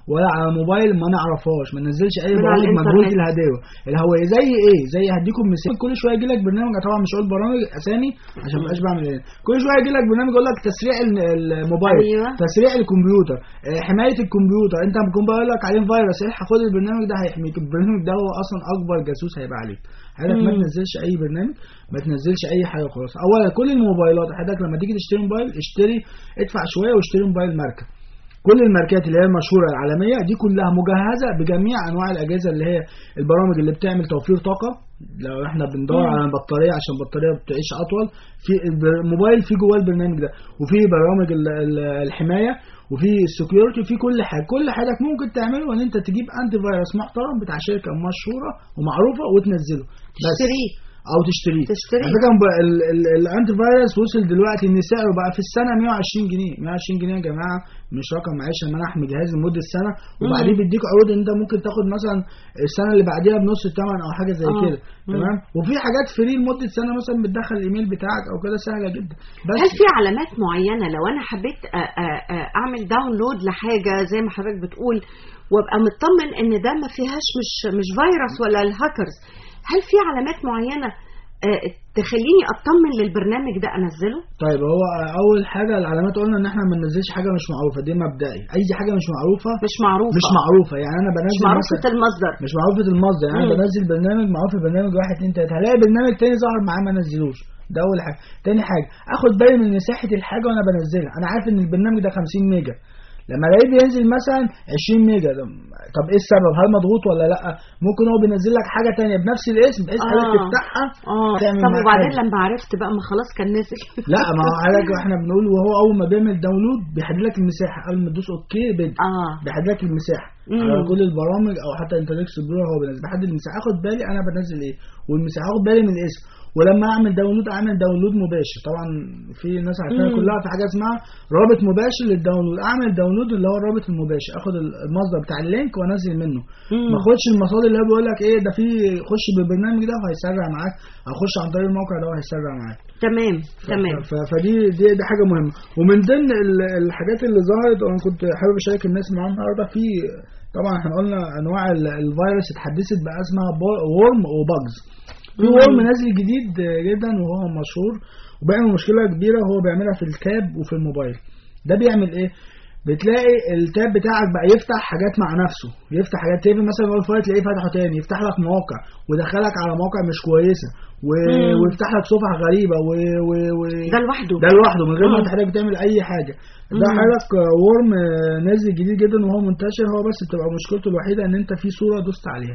[SPEAKER 7] ولا على موبايل ما نعرفهاش ما ننزلش اي
[SPEAKER 5] من على
[SPEAKER 7] برامج
[SPEAKER 5] الإنترنت.
[SPEAKER 7] مجهوله الهداوه الهويه زي ايه زي هديكم مثال كل شويه يجي لك برنامج طبعا مش هقول برامج اسامي عشان ما ابقاش بعمل ايه كل شويه يجي لك برنامج يقول لك تسريع ال- الموبايل
[SPEAKER 5] أيوة.
[SPEAKER 7] تسريع الكمبيوتر آه، حمايه الكمبيوتر انت بيكون بقول لك عليه فيروس الحق خد البرنامج ده هيحميك البرنامج ده هو اصلا اكبر جاسوس هيبقى عليك حضرتك ما
[SPEAKER 5] مم.
[SPEAKER 7] تنزلش اي برنامج ما تنزلش اي حاجه خالص اولا كل الموبايلات حضرتك لما تيجي تشتري موبايل اشتري ادفع شويه واشتري موبايل ماركه كل الماركات اللي هي المشهوره العالميه دي كلها مجهزه بجميع انواع الاجهزه اللي هي البرامج اللي بتعمل توفير طاقه لو احنا بندور
[SPEAKER 5] مم.
[SPEAKER 7] على بطاريه عشان البطاريه بتعيش اطول في الب- الموبايل فيه جواه البرنامج ده وفي برامج ال- ال- الحمايه وفي السكيورتي وفي كل حاجه كل حاجه ممكن تعمله ان انت تجيب انتي فيروس محترم بتاع شركه مشهوره ومعروفه وتنزله بس
[SPEAKER 5] تشتريه
[SPEAKER 7] او تشتريه
[SPEAKER 5] تشتريه.
[SPEAKER 7] على فكره ب- ال- ال- الانتي فيروس وصل دلوقتي ان سعره بقى في السنه 120 جنيه 120 جنيه يا جماعه مش رقم معيش لما انا احمي جهاز لمده سنه وبعدين بيديك عروض ان انت ممكن تاخد مثلا السنه اللي بعديها بنص الثمن او حاجه زي
[SPEAKER 5] آه.
[SPEAKER 7] كده
[SPEAKER 5] مم.
[SPEAKER 7] تمام وفي حاجات فري لمده سنه مثلا بتدخل الايميل بتاعك او كده سهله جدا بس
[SPEAKER 5] هل في علامات معينة لو أنا حبيت أ- أ- أ- أعمل داونلود لحاجة زي ما حضرتك بتقول وابقى مطمن إن ده ما فيهاش مش مش فيروس ولا الهاكرز هل في علامات معينة آه، تخليني أطمن للبرنامج ده أنزله؟
[SPEAKER 7] طيب هو اول حاجه العلامات قلنا ان احنا ما ننزلش حاجه مش معروفه دي مبدئي اي حاجه مش معروفه
[SPEAKER 5] مش معروفة
[SPEAKER 7] مش معروفه يعني انا بنزل
[SPEAKER 5] مش معروفة
[SPEAKER 7] مثلا
[SPEAKER 5] المصدر
[SPEAKER 7] مش معروفة المصدر يعني انا
[SPEAKER 5] مم.
[SPEAKER 7] بنزل برنامج معروف البرنامج واحد اتنين تلاته هلاقي برنامج تاني ظهر معاه ما نزلوش ده اول حاجه تاني حاجه اخد بالي من مساحه الحاجه وانا بنزلها انا عارف ان البرنامج ده 50 ميجا لما الاقيه بينزل مثلا 20 ميجا ده- طب ايه السبب هل مضغوط ولا لا ممكن هو بينزل لك حاجه تانية بنفس الاسم بحيث حضرتك
[SPEAKER 5] آه.
[SPEAKER 7] تفتحها
[SPEAKER 5] اه
[SPEAKER 7] تعمل
[SPEAKER 5] طب
[SPEAKER 7] معاه
[SPEAKER 5] وبعدين
[SPEAKER 7] حاجة.
[SPEAKER 5] لما عرفت بقى ما خلاص كان نزل
[SPEAKER 7] لا ما هو حضرتك احنا بنقول وهو اول ما بيعمل داونلود بيحدد لك المساحه قبل ما تدوس اوكي بدء
[SPEAKER 5] اه
[SPEAKER 7] بيحدد لك المساحه
[SPEAKER 5] مم.
[SPEAKER 7] على كل البرامج او حتى انترنت اكسبلورر هو بينزل بحدد المساحه اخد بالي انا بنزل ايه والمساحه اخد بالي من الاسم ولما اعمل داونلود اعمل داونلود مباشر طبعا في ناس عارفينها
[SPEAKER 5] مم.
[SPEAKER 7] كلها في حاجه اسمها رابط مباشر للداونلود اعمل داونلود اللي هو الرابط المباشر اخد المصدر بتاع اللينك وانزل منه
[SPEAKER 5] مم.
[SPEAKER 7] ما اخدش المصادر اللي هو بيقول لك ايه ده في خش بالبرنامج ده وهيسرع معاك او خش عن طريق الموقع ده وهيسرع معاك
[SPEAKER 5] تمام تمام
[SPEAKER 7] ف- ف- فدي دي, دي حاجه مهمه ومن ضمن ال- الحاجات اللي ظهرت وانا كنت حابب اشارك الناس معاهم النهارده في طبعا احنا قلنا انواع ال- الفيروس اتحدثت بقى اسمها وورم وباجز في
[SPEAKER 5] مم.
[SPEAKER 7] وورم نازل جديد جدا وهو مشهور وبيعمل مشكله كبيره هو بيعملها في التاب وفي الموبايل ده بيعمل ايه بتلاقي التاب بتاعك بقى يفتح حاجات مع نفسه يفتح حاجات تاني مثلا الواي فاي تلاقيه فتحه تاني يفتح لك مواقع ويدخلك على مواقع مش كويسه و...
[SPEAKER 5] مم.
[SPEAKER 7] ويفتح لك صفح غريبه و... و... و...
[SPEAKER 5] ده لوحده
[SPEAKER 7] ده لوحده من غير ما
[SPEAKER 5] مم.
[SPEAKER 7] انت حضرتك تعمل اي حاجه ده
[SPEAKER 5] مم.
[SPEAKER 7] حضرتك ورم نازل جديد جدا وهو منتشر هو بس بتبقى مشكلته الوحيده ان انت في صوره دوست عليها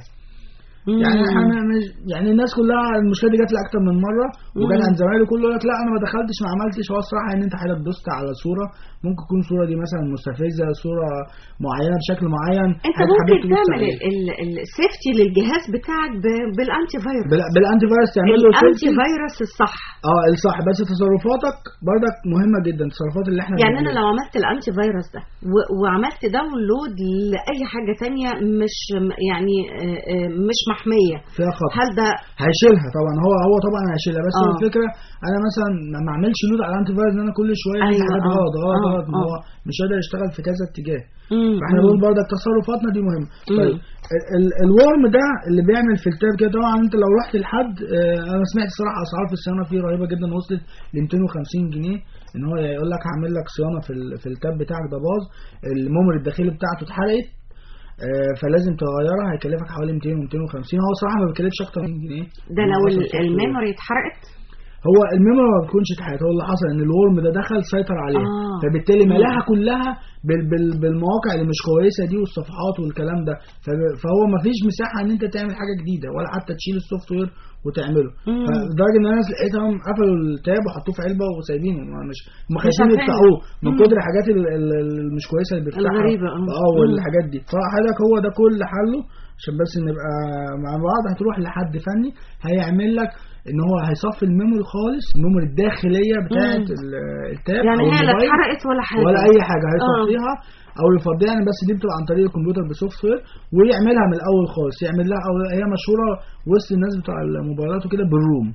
[SPEAKER 7] يعني
[SPEAKER 5] مم.
[SPEAKER 7] احنا مش يعني الناس كلها المشكله دي جات لي اكتر من مره وجات
[SPEAKER 5] مم.
[SPEAKER 7] عن زمايلي كله يقول لك لا انا ما دخلتش ما عملتش هو الصراحه ان انت حضرتك دوست على صوره ممكن تكون الصوره دي مثلا مستفزه صوره معينه بشكل معين
[SPEAKER 5] انت
[SPEAKER 7] حضرتك
[SPEAKER 5] ممكن
[SPEAKER 7] حبيت تدوس
[SPEAKER 5] تعمل
[SPEAKER 7] عليها.
[SPEAKER 5] ال- ال- السيفتي للجهاز بتاعك ب- بالانتي فيروس
[SPEAKER 7] بال- بالانتي فيروس تعمل له
[SPEAKER 5] الانتي
[SPEAKER 7] safety.
[SPEAKER 5] فيروس الصح
[SPEAKER 7] اه الصح بس تصرفاتك برضك مهمه جدا التصرفات اللي احنا
[SPEAKER 5] يعني انا
[SPEAKER 7] بنعملها.
[SPEAKER 5] لو عملت الانتي فيروس ده و- وعملت داونلود لاي حاجه تانية مش يعني آه، آه، مش محميه
[SPEAKER 7] فيها خطر
[SPEAKER 5] هل ده
[SPEAKER 7] هيشيلها طبعا هو هو طبعا هيشيلها بس هو
[SPEAKER 5] آه.
[SPEAKER 7] الفكره انا مثلا ما اعملش لود على الانتي فايروس ان انا كل شويه في
[SPEAKER 5] أيوة،
[SPEAKER 7] حاجات
[SPEAKER 5] آه.
[SPEAKER 7] غلط غلط
[SPEAKER 5] آه،
[SPEAKER 7] غلط ما
[SPEAKER 5] آه.
[SPEAKER 7] هو مش قادر يشتغل في كذا اتجاه
[SPEAKER 5] مم،
[SPEAKER 7] فاحنا
[SPEAKER 5] مم.
[SPEAKER 7] بنقول برضك تصرفاتنا دي مهمه
[SPEAKER 5] مم.
[SPEAKER 7] طيب ال- ال- الورم ده اللي بيعمل فلتر كده طبعا انت لو رحت لحد اه، انا سمعت الصراحه اسعار في الصيانه فيه رهيبه جدا وصلت ل 250 جنيه ان هو يقول لك هعمل لك صيانه في ال- في التاب بتاعك ده باظ الميموري الداخلي بتاعته اتحرقت اه، فلازم تغيرها هيكلفك حوالي 200 و 250 هو صراحه ما بيكلفش اكتر من جنيه
[SPEAKER 5] ده
[SPEAKER 7] من
[SPEAKER 5] لو
[SPEAKER 7] أصل
[SPEAKER 5] ال-
[SPEAKER 7] السوفت وير.
[SPEAKER 5] الميموري اتحرقت
[SPEAKER 7] هو الميموري ما بتكونش اتحرقت هو اللي حصل ان الورم ده دخل سيطر عليها
[SPEAKER 5] آه.
[SPEAKER 7] فبالتالي ملاها كلها بال بال بالمواقع اللي مش كويسه دي والصفحات والكلام ده فب- فهو ما فيش مساحه ان انت تعمل حاجه جديده ولا حتى تشيل السوفت وير وتعمله
[SPEAKER 5] مم.
[SPEAKER 7] فلدرجه ان الناس لقيتهم قفلوا التاب وحطوه في علبه وسايبينه ما مش هم خايفين
[SPEAKER 5] عارفين.
[SPEAKER 7] يفتحوه من
[SPEAKER 5] مم.
[SPEAKER 7] كتر الحاجات ال- ال- ال- مش كويسه اللي بيفتحها
[SPEAKER 5] الغريبة، آه.
[SPEAKER 7] اه
[SPEAKER 5] مم.
[SPEAKER 7] والحاجات دي فحضرتك هو ده كل حله عشان بس نبقى مع بعض هتروح لحد فني هيعمل لك ان هو هيصفي الميموري خالص الميموري الداخليه بتاعت
[SPEAKER 5] مم.
[SPEAKER 7] ال- التاب
[SPEAKER 5] يعني
[SPEAKER 7] أو
[SPEAKER 5] هي لا
[SPEAKER 7] الموبايل.
[SPEAKER 5] اتحرقت ولا حاجه
[SPEAKER 7] ولا اي حاجه هيصفيها او يفضيها يعني بس دي بتبقى عن طريق الكمبيوتر بسوفت وير ويعملها من الاول خالص يعمل لها أو هي مشهوره وسط الناس بتوع الموبايلات وكده بالروم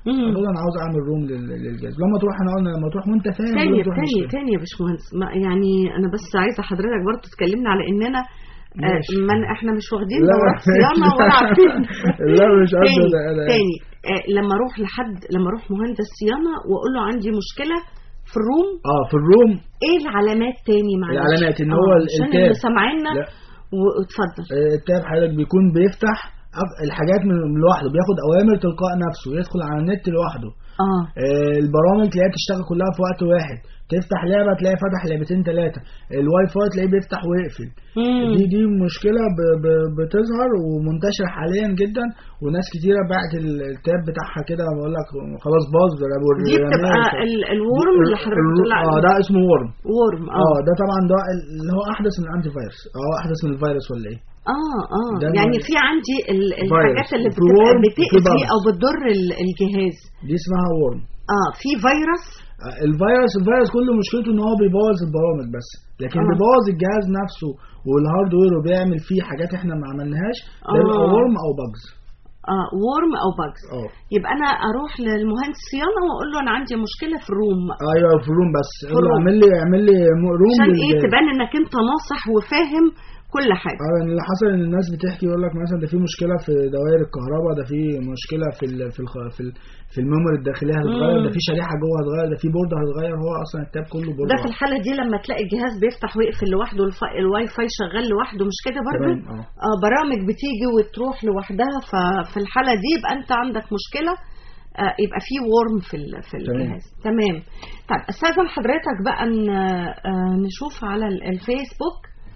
[SPEAKER 5] مم.
[SPEAKER 7] المفروض انا عاوز اعمل روم لل- للجهاز لما تروح احنا قلنا لما تروح وانت فاهم
[SPEAKER 5] تاني
[SPEAKER 7] لما تروح مش
[SPEAKER 5] تاني
[SPEAKER 7] فاهم.
[SPEAKER 5] تاني يا باشمهندس ما- يعني انا بس عايزه حضرتك برضه تكلمنا على اننا آه،
[SPEAKER 7] ماشي.
[SPEAKER 5] من احنا مش واخدين
[SPEAKER 7] لا.
[SPEAKER 5] دورات صيانه ولا عارفين
[SPEAKER 7] لا، مش قصدي
[SPEAKER 5] تاني
[SPEAKER 7] ده، أنا-
[SPEAKER 5] تاني آه، لما اروح لحد لما اروح مهندس صيانه واقول له عندي مشكله في الروم
[SPEAKER 7] اه في الروم
[SPEAKER 5] ايه العلامات تاني معلش
[SPEAKER 7] العلامات إن
[SPEAKER 5] آه،
[SPEAKER 7] هو ال-
[SPEAKER 5] عشان
[SPEAKER 7] التاب.
[SPEAKER 5] اللي سامعيننا
[SPEAKER 7] لا.
[SPEAKER 5] و- واتفضل
[SPEAKER 7] آه، التاب حضرتك بيكون بيفتح أف- الحاجات من لوحده بياخد اوامر تلقاء نفسه يدخل على النت لوحده
[SPEAKER 5] اه
[SPEAKER 7] آه، البرامج تلاقيها بتشتغل كلها في وقت واحد تفتح لعبه تلاقي فتح لعبتين ثلاثه الواي فاي تلاقيه بيفتح ويقفل
[SPEAKER 5] مم.
[SPEAKER 7] دي دي مشكله ب ب بتظهر ومنتشره حاليا جدا وناس كتيره باعت ال- التاب بتاعها كده بقول لك خلاص باظ ده والرماية
[SPEAKER 5] دي بتبقى
[SPEAKER 7] وبتاع.
[SPEAKER 5] ال- الورم اللي حضرتك
[SPEAKER 7] الر-
[SPEAKER 5] بتقول
[SPEAKER 7] اه
[SPEAKER 5] عليه
[SPEAKER 7] ده اسمه ورم
[SPEAKER 5] ورم
[SPEAKER 7] اه
[SPEAKER 5] اه
[SPEAKER 7] ده طبعا ده اللي هو احدث من الانتي فيروس اه احدث من الفيروس ولا ايه
[SPEAKER 5] اه اه
[SPEAKER 7] ده
[SPEAKER 5] يعني
[SPEAKER 7] من-
[SPEAKER 5] في عندي ال- الحاجات
[SPEAKER 7] فيروس.
[SPEAKER 5] اللي
[SPEAKER 7] وفي
[SPEAKER 5] بتبقى
[SPEAKER 7] worm، وفي
[SPEAKER 5] بتأذي
[SPEAKER 7] bugs.
[SPEAKER 5] او بتضر ال- الجهاز
[SPEAKER 7] دي اسمها ورم
[SPEAKER 5] اه في فيروس
[SPEAKER 7] آه، الفيروس الفيروس كل مشكلته ان هو بيبوظ البرامج بس لكن
[SPEAKER 5] آه.
[SPEAKER 7] بيبوظ الجهاز نفسه والهاردوير وبيعمل فيه حاجات احنا ما عملناهاش ده
[SPEAKER 5] آه.
[SPEAKER 7] بيبقى ورم او باجز
[SPEAKER 5] اه ورم او باجز
[SPEAKER 7] اه
[SPEAKER 5] يبقى انا اروح للمهندس صيانه واقول له انا عندي مشكله في الروم
[SPEAKER 7] ايوه في الروم بس
[SPEAKER 5] في الروم.
[SPEAKER 7] اعمل لي اعمل لي م- روم
[SPEAKER 5] عشان ايه
[SPEAKER 7] للجهاز.
[SPEAKER 5] تبان انك انت ناصح وفاهم كل حاجه
[SPEAKER 7] اه يعني اللي حصل ان الناس بتحكي يقول لك مثلا ده في مشكله في دوائر الكهرباء ده في مشكله في ال في ال في, ال في الميموري الداخليه هتتغير
[SPEAKER 5] مم.
[SPEAKER 7] ده في شريحه جوه هتتغير ده في بورد هتتغير هو اصلا التاب كله بورد
[SPEAKER 5] ده في
[SPEAKER 7] واحد.
[SPEAKER 5] الحاله دي لما تلاقي الجهاز بيفتح ويقفل لوحده والف- الواي فاي شغال لوحده مش كده برضه
[SPEAKER 7] تمام اه
[SPEAKER 5] اه برامج بتيجي وتروح لوحدها ففي الحاله دي يبقى انت عندك مشكله آه يبقى في ورم في ال- في
[SPEAKER 7] تمام.
[SPEAKER 5] الجهاز تمام طيب استاذن حضرتك بقى ن- آه نشوف على ال- الفيسبوك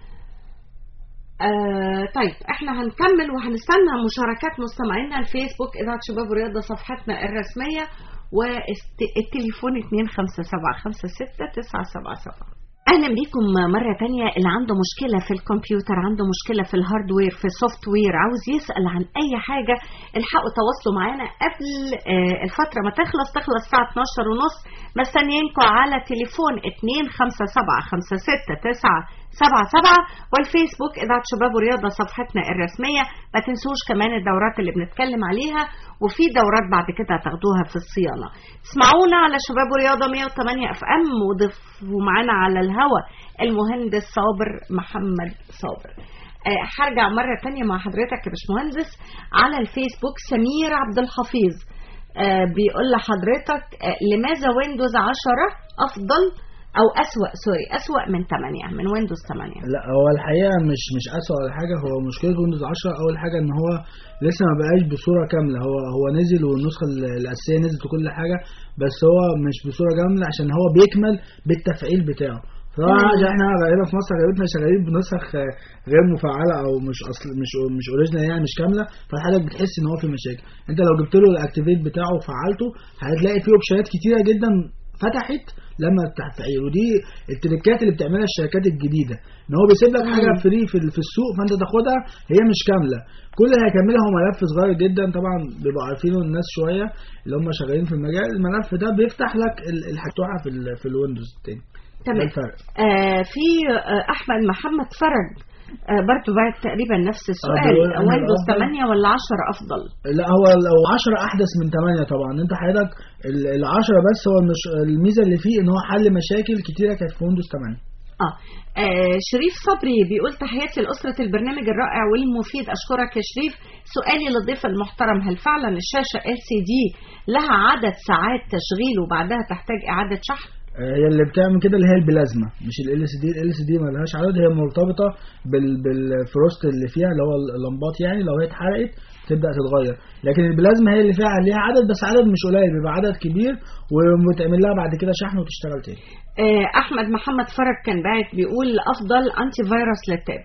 [SPEAKER 5] آه طيب احنا هنكمل وهنستنى مشاركات مستمعينا الفيسبوك اذاعه شباب ورياضه صفحتنا الرسميه والتليفون 25756 اهلا بيكم مره تانية اللي عنده مشكله في الكمبيوتر عنده مشكله في الهاردوير في السوفت وير عاوز يسال عن اي حاجه الحقوا تواصلوا معانا قبل آه، الفتره ما تخلص تخلص الساعه 12 ونص مستنيينكم على تليفون 2575697 والفيسبوك اذاعه شباب ورياضه صفحتنا الرسميه ما تنسوش كمان الدورات اللي بنتكلم عليها وفي دورات بعد كده هتاخدوها في الصيانه اسمعونا على شباب ورياضه 108 اف ام وضيفوا معانا على الهوا المهندس صابر محمد صابر آه، هرجع مرة تانية مع حضرتك يا باشمهندس على الفيسبوك سمير عبد الحفيظ آه، بيقول لحضرتك آه، لماذا ويندوز 10 أفضل أو أسوأ سوري أسوأ من 8 من ويندوز 8
[SPEAKER 7] لا هو الحقيقه مش مش اسوء ولا حاجه هو مشكله ويندوز 10 اول حاجه ان هو لسه ما بقاش بصوره كامله هو هو نزل والنسخه ال- الاساسيه نزلت وكل حاجه بس هو مش بصوره كامله عشان هو بيكمل بالتفعيل بتاعه طبعا
[SPEAKER 5] مم.
[SPEAKER 7] عشان احنا غالبا في مصر غالبا شغالين بنسخ آه، غير مفعله او مش اصل مش مش اوريجينال يعني مش كامله فحضرتك بتحس ان هو في مشاكل انت لو جبت له الاكتيفيت بتاعه وفعلته هتلاقي فيه اوبشنات كتيره جدا فتحت لما التفعيل ودي التريكات اللي بتعملها الشركات الجديده ان هو بيسيب لك حاجه
[SPEAKER 5] مم.
[SPEAKER 7] فري في في السوق فانت تاخدها هي مش كامله كل اللي هيكملها هو ملف صغير جدا طبعا بيبقوا عارفينه الناس شويه اللي هم شغالين في المجال الملف ده بيفتح لك ال- الحتوحه في ال في الويندوز التاني ده
[SPEAKER 5] تمام
[SPEAKER 7] الفرق
[SPEAKER 5] آه في آه أحمد محمد فرج آه برضو بعد تقريبا نفس السؤال
[SPEAKER 7] بيقول أنا
[SPEAKER 5] ويندوز
[SPEAKER 7] الأفضل.
[SPEAKER 5] 8 ولا 10 أفضل
[SPEAKER 7] لا هو لو 10 احدث من 8 طبعا انت حضرتك ال 10 بس هو المش... الميزه اللي فيه ان هو حل مشاكل كتيره كانت في ويندوز 8
[SPEAKER 5] آه. آه شريف صبري بيقول تحياتي لأسرة البرنامج الرائع والمفيد أشكرك يا شريف سؤالي للضيف المحترم هل فعلا الشاشة LCD لها عدد ساعات تشغيل وبعدها تحتاج إعادة شحن؟
[SPEAKER 7] آه، هي اللي بتعمل كده اللي هي البلازما مش ال ال سي دي ال سي دي ملهاش عدد هي مرتبطه بال بالفروست اللي فيها اللي هو اللمبات يعني لو هي اتحرقت تبدا تتغير لكن البلازما هي اللي فيها ليها عدد بس عدد مش قليل بيبقى عدد كبير وبتعمل لها بعد كده شحن وتشتغل تاني
[SPEAKER 5] آه أحمد محمد فرج كان باعت بيقول أفضل أنتي فيروس للتاب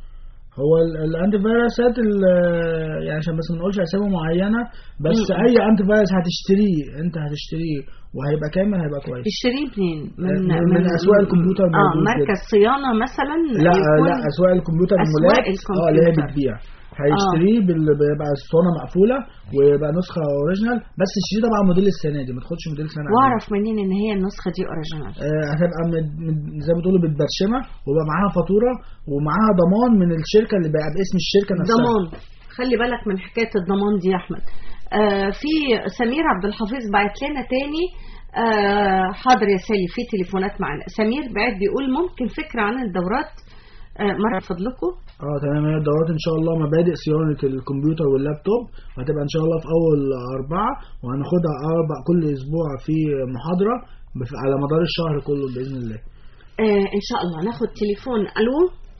[SPEAKER 7] هو ال- الانتي فيروسات ال- يعني عشان بس ما نقولش اسامي معينه بس
[SPEAKER 5] مم.
[SPEAKER 7] اي انتي فيروس هتشتريه انت هتشتريه وهيبقى كامل هيبقى كويس
[SPEAKER 5] الشريط منين؟
[SPEAKER 7] من- من أسواق الكمبيوتر
[SPEAKER 5] اه
[SPEAKER 7] موجود
[SPEAKER 5] مركز صيانة مثلا
[SPEAKER 7] لا
[SPEAKER 5] يكون
[SPEAKER 7] لا اسواق الكمبيوتر
[SPEAKER 5] أسواق
[SPEAKER 7] المولات اه اللي هي
[SPEAKER 5] الكمبيوتر.
[SPEAKER 7] بتبيع هيشتريه بال... بيبقى الصونه مقفوله ويبقى نسخه اوريجينال بس تشتريه طبعا موديل السنه دي ما تاخدش موديل سنه قديم.
[SPEAKER 5] واعرف منين ان هي النسخة دي اوريجينال
[SPEAKER 7] آه، هتبقى مد... مد... زي ما بتقولوا متبرشمه ويبقى معاها فاتوره ومعاها ضمان من الشركه اللي بقى باسم الشركه نفسها
[SPEAKER 5] ضمان خلي بالك من حكاية الضمان دي يا أحمد آه في سمير عبد الحفيظ بعت لنا تاني آه حاضر يا سالي في تليفونات معنا سمير بعت بيقول ممكن فكرة عن الدورات آه مرة فضلكم
[SPEAKER 7] اه تمام هي الدورات ان شاء الله مبادئ صيانه الكمبيوتر واللابتوب وهتبقى ان شاء الله في اول اربعه وهناخدها اربع كل اسبوع في محاضره بف- على مدار الشهر كله باذن الله
[SPEAKER 5] آه ان شاء الله ناخد تليفون الو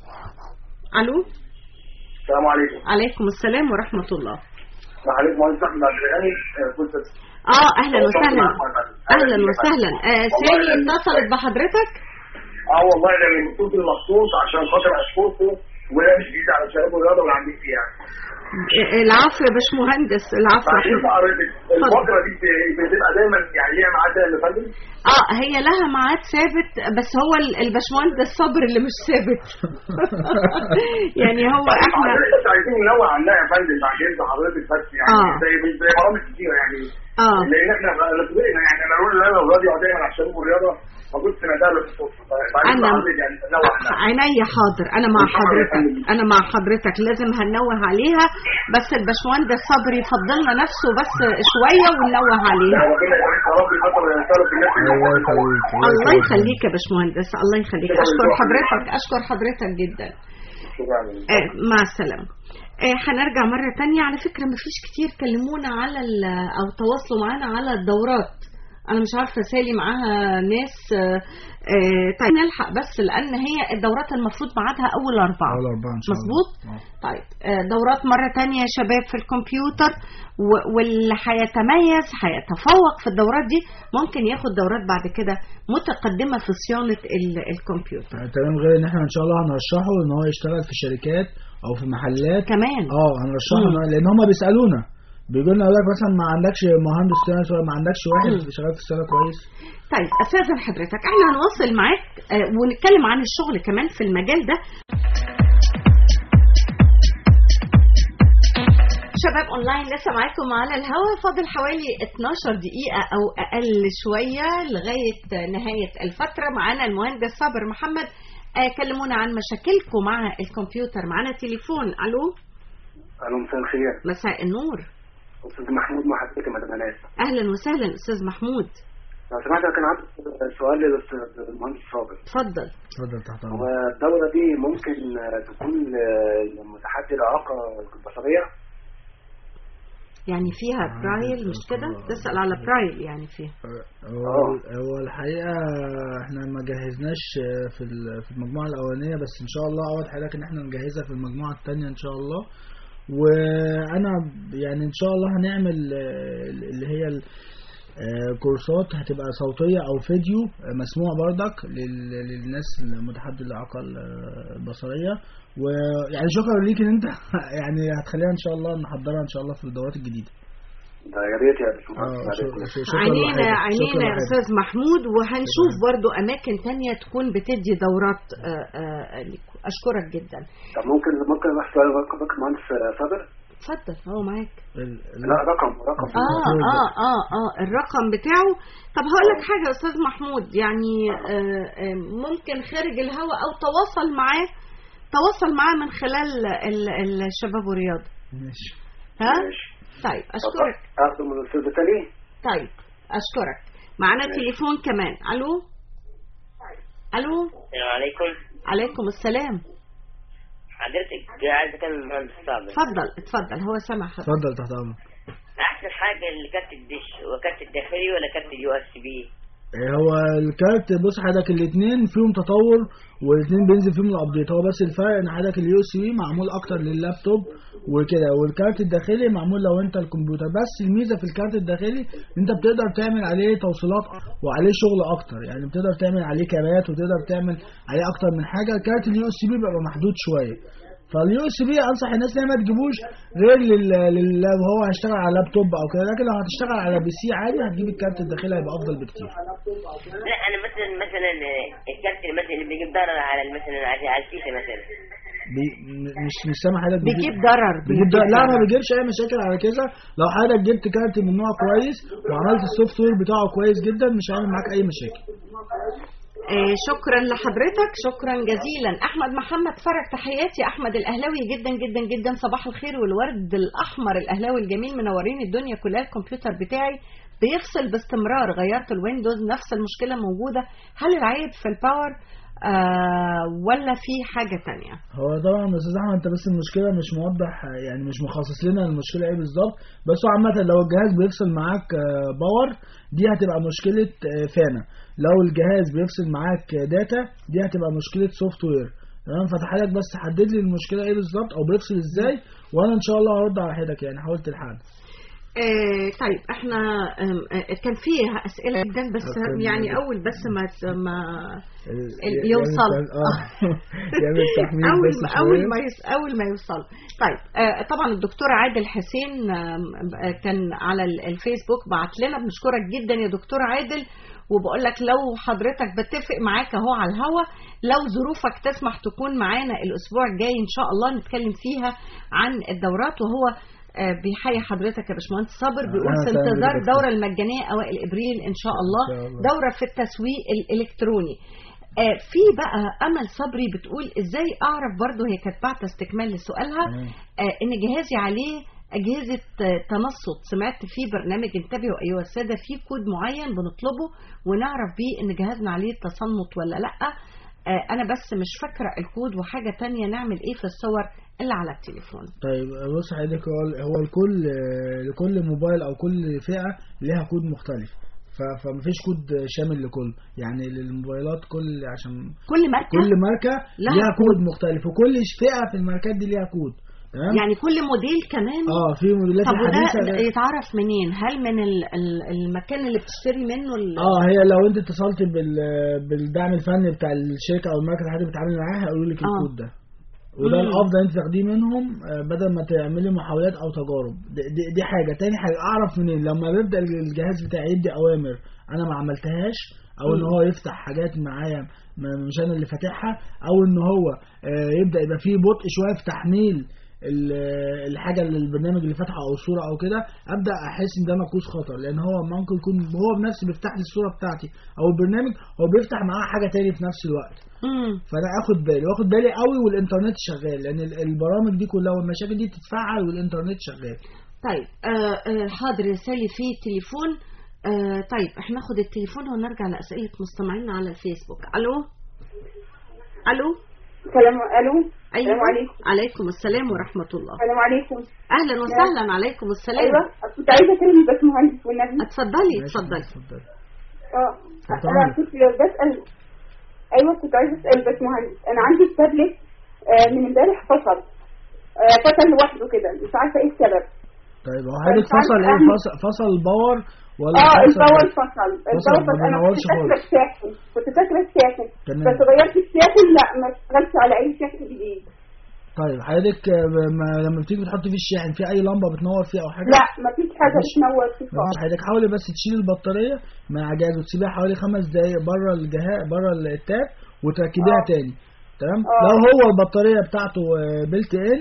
[SPEAKER 5] الو
[SPEAKER 3] السلام عليكم
[SPEAKER 5] عليكم السلام ورحمة الله
[SPEAKER 3] معلش مهندس احمد عبد الغني آه، كنت
[SPEAKER 5] اه اهلا وسهلا اهلا وسهلا آه سالي اتصلت بحضرتك
[SPEAKER 3] اه والله ده من صوت المخصوص عشان خاطر اشكركم وده مش جديد على شباب الرياضه واللي عندي فيها
[SPEAKER 5] آه، العفو يا باشمهندس العفو
[SPEAKER 3] بعدين حضرتك الفتره دي ب- بتبقى دايما يعني ليها ميعاد دايما يا فندم
[SPEAKER 5] اه هي لها ميعاد ثابت بس هو ال- الباشمهندس صبر اللي مش ثابت يعني هو احنا
[SPEAKER 3] حضرتك بس عايزين ننوع عنها يا فندم بعدين حضرتك بس يعني
[SPEAKER 5] آه.
[SPEAKER 3] زي زي برامج كتيره يعني
[SPEAKER 5] اه
[SPEAKER 3] لان احنا غلبنا يعني انا اقول ان انا اولادي دايما على الشباب والرياضه فكنت سمعتها له بالصدفه بعدين
[SPEAKER 5] أنا-
[SPEAKER 3] حضرتك يعني ننوع عنها
[SPEAKER 5] عينيا حاضر انا مع
[SPEAKER 3] طبعاً يا
[SPEAKER 5] حضرتك
[SPEAKER 3] فندم.
[SPEAKER 5] انا مع حضرتك لازم هننوه عليها بس الباشمهندس صبري فضلنا نفسه بس شويه وننوه عليها
[SPEAKER 3] ربنا يبارك يا رب الفتره اللي هنساله في الناس
[SPEAKER 7] الله يخليك
[SPEAKER 5] الله يخليك يا باشمهندس الله يخليك اشكر حضرتك اشكر حضرتك جدا
[SPEAKER 3] شكرا
[SPEAKER 5] آه، مع السلامة آه، هنرجع مرة تانية على فكرة مفيش كتير كلمونا على ال- أو تواصلوا معانا على الدورات أنا مش عارفة سالي معاها ناس آه، آه، طيب نلحق بس لأن هي الدورات المفروض ميعادها أول أربعة
[SPEAKER 7] اول اربعه ان شاء الله
[SPEAKER 5] مظبوط
[SPEAKER 7] آه.
[SPEAKER 5] طيب آه، دورات مرة تانية يا شباب في الكمبيوتر و- واللي هيتميز هيتفوق في الدورات دي ممكن ياخد دورات بعد كده متقدمة في صيانة ال- الكمبيوتر
[SPEAKER 7] آه، تمام غير ان احنا ان شاء الله هنرشحه ان هو يشتغل في شركات او في محلات
[SPEAKER 5] كمان
[SPEAKER 7] اه هنرشحه
[SPEAKER 5] مم.
[SPEAKER 7] إن- لان هم بيسالونا بيقولوا لنا يقول لك مثلا ما عندكش مهندس صيانه ولا ما عندكش واحد
[SPEAKER 5] مم.
[SPEAKER 7] شغال في الصيانه كويس
[SPEAKER 5] طيب استاذن حضرتك احنا هنواصل معاك آه، ونتكلم عن الشغل كمان في المجال ده شباب اونلاين لسه معاكم على الهوا فاضل حوالي 12 دقيقة او اقل شوية لغاية نهاية الفترة معانا المهندس صابر محمد آه، كلمونا عن مشاكلكم مع الكمبيوتر معانا تليفون الو
[SPEAKER 3] الو مساء الخير
[SPEAKER 5] مساء النور
[SPEAKER 3] استاذ محمود محمد مدمنات
[SPEAKER 5] اهلا وسهلا استاذ محمود
[SPEAKER 3] لو سمحت أنا كان عندي سؤال للاستاذ المهندس صابر
[SPEAKER 5] اتفضل
[SPEAKER 7] اتفضل تحت
[SPEAKER 3] هو
[SPEAKER 7] امرك
[SPEAKER 3] الدورة دي ممكن آه، تكون آه، لمتحدي الإعاقة البصرية؟
[SPEAKER 5] يعني فيها
[SPEAKER 7] آه،
[SPEAKER 5] برايل مش كده
[SPEAKER 7] آه.
[SPEAKER 5] تسأل على برايل يعني فيها
[SPEAKER 7] هو هو الحقيقه احنا ما جهزناش في ال- في المجموعه الاولانيه بس ان شاء الله اول حاجه ان احنا نجهزها في المجموعه الثانيه ان شاء الله وانا يعني ان شاء الله هنعمل آه، اللي هي ال- آه، كورسات هتبقى صوتيه او فيديو آه، مسموع بردك لل- للناس المتحدي الاعاقه البصريه ويعني شكرا ليك ان انت يعني هتخلينا ان شاء الله نحضرها ان شاء الله في الدورات الجديده
[SPEAKER 3] ده يا ريت يا
[SPEAKER 7] اه
[SPEAKER 3] باشمهندس
[SPEAKER 7] شكرا شكرا
[SPEAKER 5] عينينا
[SPEAKER 7] لحضرتك.
[SPEAKER 5] عينينا
[SPEAKER 7] شكرا
[SPEAKER 5] يا
[SPEAKER 7] لحضرتك.
[SPEAKER 5] استاذ محمود وهنشوف برضو اماكن تانية تكون بتدي دورات آه، آه، ليكوا اشكرك جدا
[SPEAKER 3] طب ممكن ممكن أروح سؤال رقم رقم مهندس آه، صابر؟
[SPEAKER 5] اتفضل هو معاك
[SPEAKER 7] ال-
[SPEAKER 3] لا رقم رقم
[SPEAKER 5] اه اه اه اه الرقم بتاعه طب هقول لك حاجه يا استاذ محمود يعني آه آه ممكن خارج الهواء او تواصل معاه تواصل معاه من خلال ال- الشباب والرياضه
[SPEAKER 7] ماشي
[SPEAKER 5] ها
[SPEAKER 3] ماشي.
[SPEAKER 5] طيب اشكرك
[SPEAKER 3] أخذ من الأستاذ التاني؟
[SPEAKER 5] طيب اشكرك معانا
[SPEAKER 3] ماشي.
[SPEAKER 5] تليفون كمان الو الو
[SPEAKER 8] السلام عليكم
[SPEAKER 5] عليكم السلام
[SPEAKER 8] حضرتك عايز اكلم المهندس صابر
[SPEAKER 5] اتفضل اتفضل هو سامع حضرتك
[SPEAKER 7] اتفضل تحت امرك
[SPEAKER 8] احسن حاجه الكارت الدش وكارت الداخلي ولا كارت اليو اس بي
[SPEAKER 7] إيه هو الكارت بص حضرتك الاثنين فيهم تطور والاثنين بينزل فيهم الابديت هو بس الفرق ان حضرتك اليو اس بي معمول اكتر لللابتوب وكده والكارت الداخلي معمول لو انت الكمبيوتر بس الميزه في الكارت الداخلي ان انت بتقدر تعمل عليه توصيلات وعليه شغل اكتر يعني بتقدر تعمل عليه كابات وتقدر تعمل عليه اكتر من حاجه الكارت اليو اس بي بيبقى محدود شويه فاليو اس بي انصح الناس ان هي ما تجيبوش غير لل لل- لو هو هيشتغل على لابتوب او كده لكن لو هتشتغل على بي سي عادي هتجيب الكارت الداخلي هيبقى افضل بكتير
[SPEAKER 8] لا انا مثلا مثلا الكارت مثلا اللي بيجيب ضرر على مثلا على على الفيشه مثلا
[SPEAKER 7] بي م- مش مش سامع حضرتك
[SPEAKER 5] بيجيب ضرر
[SPEAKER 7] بيجيب ضرر. لا ما بيجيبش اي مشاكل على كده لو حضرتك جبت كارت من نوع كويس وعملت السوفت وير بتاعه كويس جدا مش هيعمل معاك اي مشاكل
[SPEAKER 5] آه، شكرا لحضرتك شكرا جزيلا احمد محمد فرج تحياتي احمد الاهلاوي جدا جدا جدا صباح الخير والورد الاحمر الاهلاوي الجميل منورين الدنيا كلها الكمبيوتر بتاعي بيفصل باستمرار غيرت الويندوز نفس المشكله موجوده هل العيب في الباور آه ولا في حاجه تانية
[SPEAKER 7] هو طبعا يا استاذ احمد انت بس المشكله مش موضح يعني مش مخصص لنا المشكله ايه بالظبط بس هو عامه لو الجهاز بيفصل معاك آه، باور دي هتبقى مشكله آه، فانا لو الجهاز بيفصل معاك آه، داتا دي هتبقى مشكله سوفت وير تمام فتحالك بس حدد لي المشكله ايه بالظبط او بيفصل ازاي وانا ان شاء الله هرد على حياتك يعني حاول تلحقني
[SPEAKER 5] آه طيب احنا آم، آه كان في اسئله جدا بس
[SPEAKER 7] أكرم
[SPEAKER 5] يعني
[SPEAKER 7] جدا.
[SPEAKER 5] اول بس ما ما
[SPEAKER 7] ال-
[SPEAKER 5] ال- يوصل.
[SPEAKER 7] اه يعمل تحميل
[SPEAKER 5] اول
[SPEAKER 7] بس
[SPEAKER 5] ما
[SPEAKER 7] شوية.
[SPEAKER 5] اول ما يس اول ما يوصل طيب آه طبعا الدكتور عادل حسين آم، آه، كان على ال- الفيسبوك بعت لنا بنشكرك جدا يا دكتور عادل وبقول لك لو حضرتك بتفق معاك اهو على الهوا لو ظروفك تسمح تكون معانا الاسبوع الجاي ان شاء الله نتكلم فيها عن الدورات وهو آه، بيحيي حضرتك يا باشمهندس صابر بيقول
[SPEAKER 7] أهلا
[SPEAKER 5] في
[SPEAKER 7] وسهلا
[SPEAKER 5] انتظار
[SPEAKER 7] بك.
[SPEAKER 5] الدوره المجانيه اوائل ابريل ان شاء الله
[SPEAKER 7] إن شاء الله.
[SPEAKER 5] دوره في التسويق الالكتروني آه، في بقى امل صبري بتقول ازاي اعرف برضو هي كانت بعت استكمال لسؤالها
[SPEAKER 7] تمام.
[SPEAKER 5] آه، ان جهازي عليه اجهزه آه، تنصت سمعت في برنامج انتبهوا ايها الساده في كود معين بنطلبه ونعرف بيه ان جهازنا عليه تصنت ولا لا آه، انا بس مش فاكره الكود وحاجه تانية نعمل ايه في الصور اللي على التليفون
[SPEAKER 7] طيب بص حضرتك هو هو الكل لكل موبايل او كل فئه ليها كود مختلف ف- فمفيش كود شامل لكل يعني للموبايلات كل عشان
[SPEAKER 5] كل ماركه
[SPEAKER 7] كل ماركه
[SPEAKER 5] لها
[SPEAKER 7] ليها كود مختلف وكل فئه في الماركات دي ليها كود تمام
[SPEAKER 5] يعني كل موديل كمان
[SPEAKER 7] اه في موديلات
[SPEAKER 5] طب
[SPEAKER 7] الحديثه
[SPEAKER 5] وده
[SPEAKER 7] ده-
[SPEAKER 5] يتعرف منين هل من ال- ال- المكان اللي بتشتري منه ال-
[SPEAKER 7] اه هي لو انت اتصلت بال بالدعم الفني بتاع الشركه او الماركه اللي حضرتك بتتعامل معاها هيقولوا لك
[SPEAKER 5] آه.
[SPEAKER 7] الكود ده وده
[SPEAKER 5] مم.
[SPEAKER 7] الافضل انت تاخديه منهم آه، بدل ما تعملي محاولات او تجارب دي, دي, دي حاجه تاني حاجه اعرف منين لما بيبدا الجهاز بتاعي يدي اوامر انا ما عملتهاش او ان
[SPEAKER 5] مم.
[SPEAKER 7] هو يفتح حاجات معايا ما- مش انا اللي فاتحها او ان هو آه، يبدا يبقى فيه بطء شويه في تحميل ال- الحاجه اللي البرنامج اللي فاتحه او الصوره او كده ابدا احس ان ده مكوس خطر لان هو ممكن يكون هو بنفسه بيفتح لي الصوره بتاعتي او البرنامج هو بيفتح معاه حاجه تاني في نفس الوقت
[SPEAKER 5] مم.
[SPEAKER 7] فانا اخد بالي واخد بالي قوي والانترنت شغال لان ال- البرامج دي كلها والمشاكل دي بتتفعل والانترنت شغال
[SPEAKER 5] طيب آه آه حاضر يا سالي في تليفون آه طيب احنا ناخد التليفون ونرجع لأسئلة مستمعينا على الفيسبوك الو الو
[SPEAKER 9] السلام الو
[SPEAKER 5] ايوه
[SPEAKER 9] السلام عليكم
[SPEAKER 5] عليكم السلام ورحمة الله
[SPEAKER 9] السلام عليكم
[SPEAKER 5] اهلا وسهلا عليكم السلام
[SPEAKER 9] ايوه كنت عايزه اكلم الباشمهندس والنبي
[SPEAKER 5] اتفضلي
[SPEAKER 7] ماشي،
[SPEAKER 5] اتفضلي
[SPEAKER 7] اتفضل
[SPEAKER 9] اه
[SPEAKER 7] طبعاً.
[SPEAKER 9] انا كنت بسال ايوه كنت عايزه اسال الباشمهندس انا عندي التابلت آه، من امبارح فصل آه، فصل لوحده كده مش عارفه ايه السبب
[SPEAKER 7] طيب هو حضرتك
[SPEAKER 9] مش عارفة
[SPEAKER 7] فصل ايه
[SPEAKER 9] أعمل-
[SPEAKER 7] فصل فصل الباور ولا
[SPEAKER 9] اه
[SPEAKER 7] فصل
[SPEAKER 9] الباور فصل الباور
[SPEAKER 7] ما
[SPEAKER 9] فصل انا
[SPEAKER 7] بينورش
[SPEAKER 9] كنت فاكره
[SPEAKER 7] خالص.
[SPEAKER 9] الشاحن كنت فاكره الشاحن
[SPEAKER 7] تمام.
[SPEAKER 9] بس غيرت الشاحن لا ما اشتغلش على اي شاحن جديد
[SPEAKER 7] طيب حضرتك آه، ما لما بتيجي بتحط فيه الشاحن في اي لمبه بتنور فيه او حاجه
[SPEAKER 9] لا ما فيش حاجه
[SPEAKER 7] مفيش.
[SPEAKER 9] بتنور في
[SPEAKER 7] مفيش
[SPEAKER 9] الصالة.
[SPEAKER 7] حضرتك حاولي بس تشيل البطاريه من على الجهاز وتسيبيها حوالي خمس دقايق بره الجهاز بره التاب وتركبيها
[SPEAKER 9] آه.
[SPEAKER 7] تاني تمام
[SPEAKER 9] آه.
[SPEAKER 7] لو هو البطاريه بتاعته بيلت ان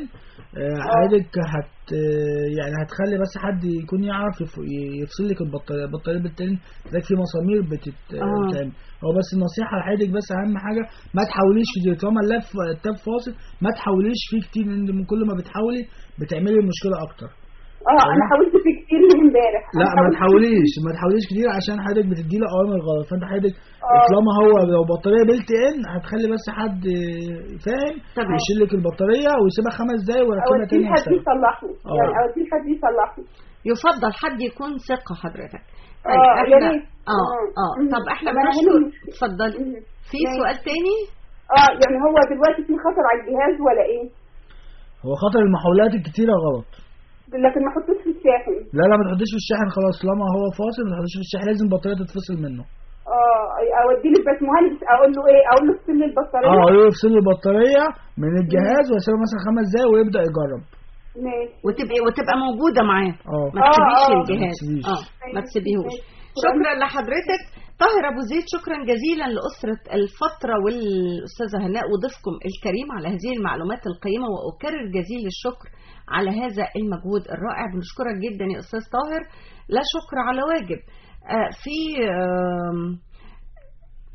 [SPEAKER 7] حضرتك هت آه، يعني هتخلي بس حد يكون يعرف يف- يفصل لك البطاريه البطاريه بيلت ان تلاقي في مسامير بتت
[SPEAKER 5] آه.
[SPEAKER 7] بتعمل هو بس النصيحه لحضرتك بس اهم حاجه ما تحاوليش في دي طالما اللاب التاب فاصل ما تحاوليش فيه كتير لان من كل ما بتحاولي بتعملي المشكله اكتر
[SPEAKER 9] اه انا حاولت فيه كتير من امبارح
[SPEAKER 7] لا
[SPEAKER 9] أنا
[SPEAKER 7] ما
[SPEAKER 9] حاولت
[SPEAKER 7] تحاوليش ما تحاوليش كتير عشان حضرتك بتدي له اوامر غلط فانت حضرتك
[SPEAKER 9] آه.
[SPEAKER 7] طالما هو لو بطاريه بيلت ان هتخلي بس حد فاهم
[SPEAKER 5] تمام.
[SPEAKER 7] يشيل لك البطاريه ويسيبها خمس دقايق ويركبها
[SPEAKER 9] اوديه
[SPEAKER 7] تاني
[SPEAKER 9] حد
[SPEAKER 7] يشتغل
[SPEAKER 9] يصلحه
[SPEAKER 7] آه.
[SPEAKER 9] يعني اوديه حد يصلحه
[SPEAKER 5] يفضل حد يكون ثقة حضرتك
[SPEAKER 9] آه، يا
[SPEAKER 5] احنا
[SPEAKER 9] ريت.
[SPEAKER 5] اه
[SPEAKER 9] آه.
[SPEAKER 5] اه
[SPEAKER 9] مم.
[SPEAKER 5] طب احنا
[SPEAKER 9] طب أنا
[SPEAKER 5] بنشكر
[SPEAKER 9] هنا مش-
[SPEAKER 5] اتفضلي
[SPEAKER 9] مم.
[SPEAKER 5] في
[SPEAKER 9] ماشي.
[SPEAKER 5] سؤال تاني
[SPEAKER 9] اه يعني هو دلوقتي في خطر على الجهاز ولا ايه
[SPEAKER 7] هو خطر المحاولات الكتيره غلط
[SPEAKER 9] لكن ما احطوش في الشاحن
[SPEAKER 7] لا لا ما تحطيش في الشاحن خلاص طالما هو فاصل ما تحطيش في الشاحن لازم البطاريه تتفصل منه
[SPEAKER 9] اه اوديه للباشمهندس اقول له ايه اقول له افصل لي البطاريه
[SPEAKER 7] اه هو يفصل البطاريه من الجهاز ويسيبها مثلا خمس دقايق ويبدا يجرب
[SPEAKER 9] ماشي
[SPEAKER 5] وتبقى وتبقى موجودة معاه
[SPEAKER 7] اه
[SPEAKER 5] ما
[SPEAKER 9] آه،
[SPEAKER 5] تسيبيش
[SPEAKER 9] آه.
[SPEAKER 5] الجهاز
[SPEAKER 7] ما تسيبيش.
[SPEAKER 5] اه ما تسيبيهوش
[SPEAKER 9] ماشي.
[SPEAKER 5] شكرا لحضرتك طاهر ابو زيد شكرا جزيلا لاسره الفتره والاستاذه هناء وضيفكم الكريم على هذه المعلومات القيمه واكرر جزيل الشكر على هذا المجهود الرائع بنشكرك جدا يا استاذ طاهر لا شكر على واجب آه في آم، احنا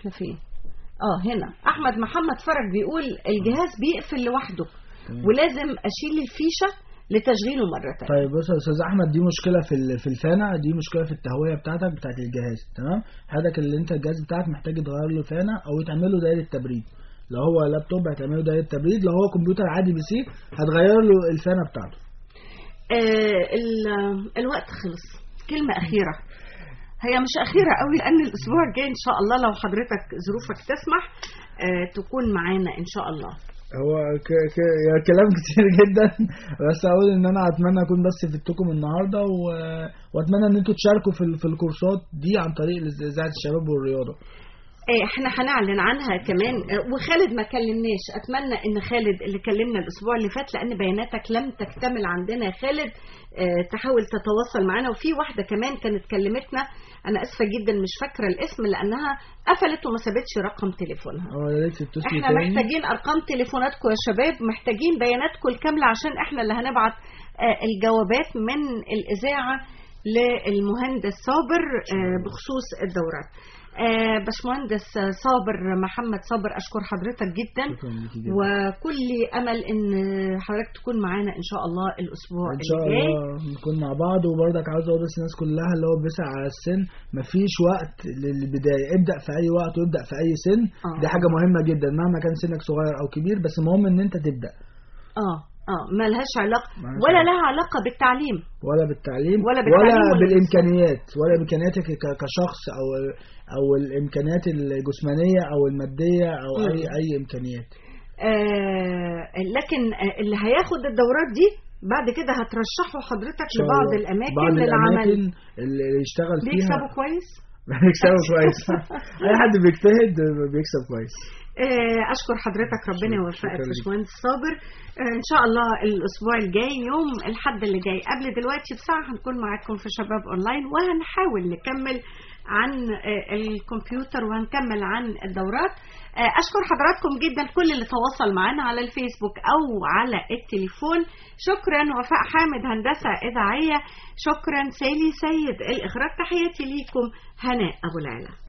[SPEAKER 5] احنا فين اه هنا احمد محمد فرج بيقول الجهاز بيقفل لوحده ولازم اشيل الفيشه لتشغيله مره تانية
[SPEAKER 7] طيب بص يا استاذ احمد دي مشكله في ال- في الفانه دي مشكله في التهويه بتاعتك بتاعت الجهاز تمام حضرتك اللي انت الجهاز بتاعك محتاج يتغير له فانه او يتعمل له دايره تبريد لو هو لابتوب هتعمل له دايره تبريد لو هو كمبيوتر عادي بي سي هتغير له الفانه بتاعته
[SPEAKER 5] آه ال- الوقت خلص كلمة أخيرة هي مش أخيرة قوي لأن الأسبوع الجاي إن شاء الله لو حضرتك ظروفك تسمح آه تكون معانا إن شاء الله
[SPEAKER 7] هو ك... ك... يا كلام كتير جدا بس اقول ان انا اتمنى اكون بس فدتكم النهارده و... واتمنى ان انتوا تشاركوا في ال- في الكورسات دي عن طريق اذاعه الشباب والرياضه
[SPEAKER 5] آه، احنا هنعلن عنها كمان آه، وخالد ما كلمناش اتمنى ان خالد اللي كلمنا الاسبوع اللي فات لان بياناتك لم تكتمل عندنا يا خالد آه، تحاول تتواصل معنا وفي واحده كمان كانت كلمتنا انا اسفه جدا مش فاكره الاسم لانها قفلت وما سابتش رقم تليفونها
[SPEAKER 7] اه يا ريت تتصلوا
[SPEAKER 5] احنا
[SPEAKER 7] تاني.
[SPEAKER 5] محتاجين ارقام تليفوناتكم يا شباب محتاجين بياناتكم الكامله عشان احنا اللي هنبعت آه، الجوابات من الاذاعه للمهندس صابر آه، بخصوص الدورات آه، باشمهندس صابر محمد صابر اشكر حضرتك جدا
[SPEAKER 7] شكرا ليكي جدا.
[SPEAKER 5] وكل امل ان حضرتك تكون معانا ان شاء الله الاسبوع
[SPEAKER 7] ان شاء
[SPEAKER 5] اللي جاي
[SPEAKER 7] الله نكون مع بعض وبرضك عاوز اقول بس الناس كلها اللي هو بيسعى على السن مفيش وقت للبدايه ابدا في اي وقت وابدا في اي سن
[SPEAKER 5] آه.
[SPEAKER 7] دي حاجه مهمه جدا مهما كان سنك صغير او كبير بس المهم ان انت تبدا
[SPEAKER 5] اه اه ما لهاش علاقه
[SPEAKER 7] ملهاش
[SPEAKER 5] ولا
[SPEAKER 7] علاقة.
[SPEAKER 5] لها علاقه بالتعليم
[SPEAKER 7] ولا بالتعليم
[SPEAKER 5] ولا بالتعليم
[SPEAKER 7] ولا
[SPEAKER 5] ولا
[SPEAKER 7] بالامكانيات ولا بامكانياتك ك- كشخص او او الامكانيات الجسمانيه او الماديه او
[SPEAKER 5] مم.
[SPEAKER 7] اي اي امكانيات
[SPEAKER 5] آه لكن آه اللي هياخد الدورات دي بعد كده هترشحوا حضرتك
[SPEAKER 7] إن شاء
[SPEAKER 5] لبعض
[SPEAKER 7] الله.
[SPEAKER 5] الاماكن
[SPEAKER 7] بعض
[SPEAKER 5] للعمل
[SPEAKER 7] الاماكن اللي يشتغل فيها
[SPEAKER 5] بيكسبوا كويس
[SPEAKER 7] بيكسبوا كويس اي حد بيجتهد بيكسب كويس
[SPEAKER 5] آه، اشكر حضرتك ربنا
[SPEAKER 7] شكراً
[SPEAKER 5] يوفقك
[SPEAKER 7] ليك.
[SPEAKER 5] باشمهندس صابر آه، ان شاء الله الاسبوع الجاي يوم الحد اللي جاي قبل دلوقتي بساعه هنكون معاكم في شباب اونلاين وهنحاول نكمل عن آه، الكمبيوتر وهنكمل عن الدورات آه، اشكر حضراتكم جدا كل اللي تواصل معنا على الفيسبوك او على التليفون شكرا وفاء حامد هندسه اذاعيه شكرا سالي سيد الاخراج تحياتي ليكم هناء ابو العلا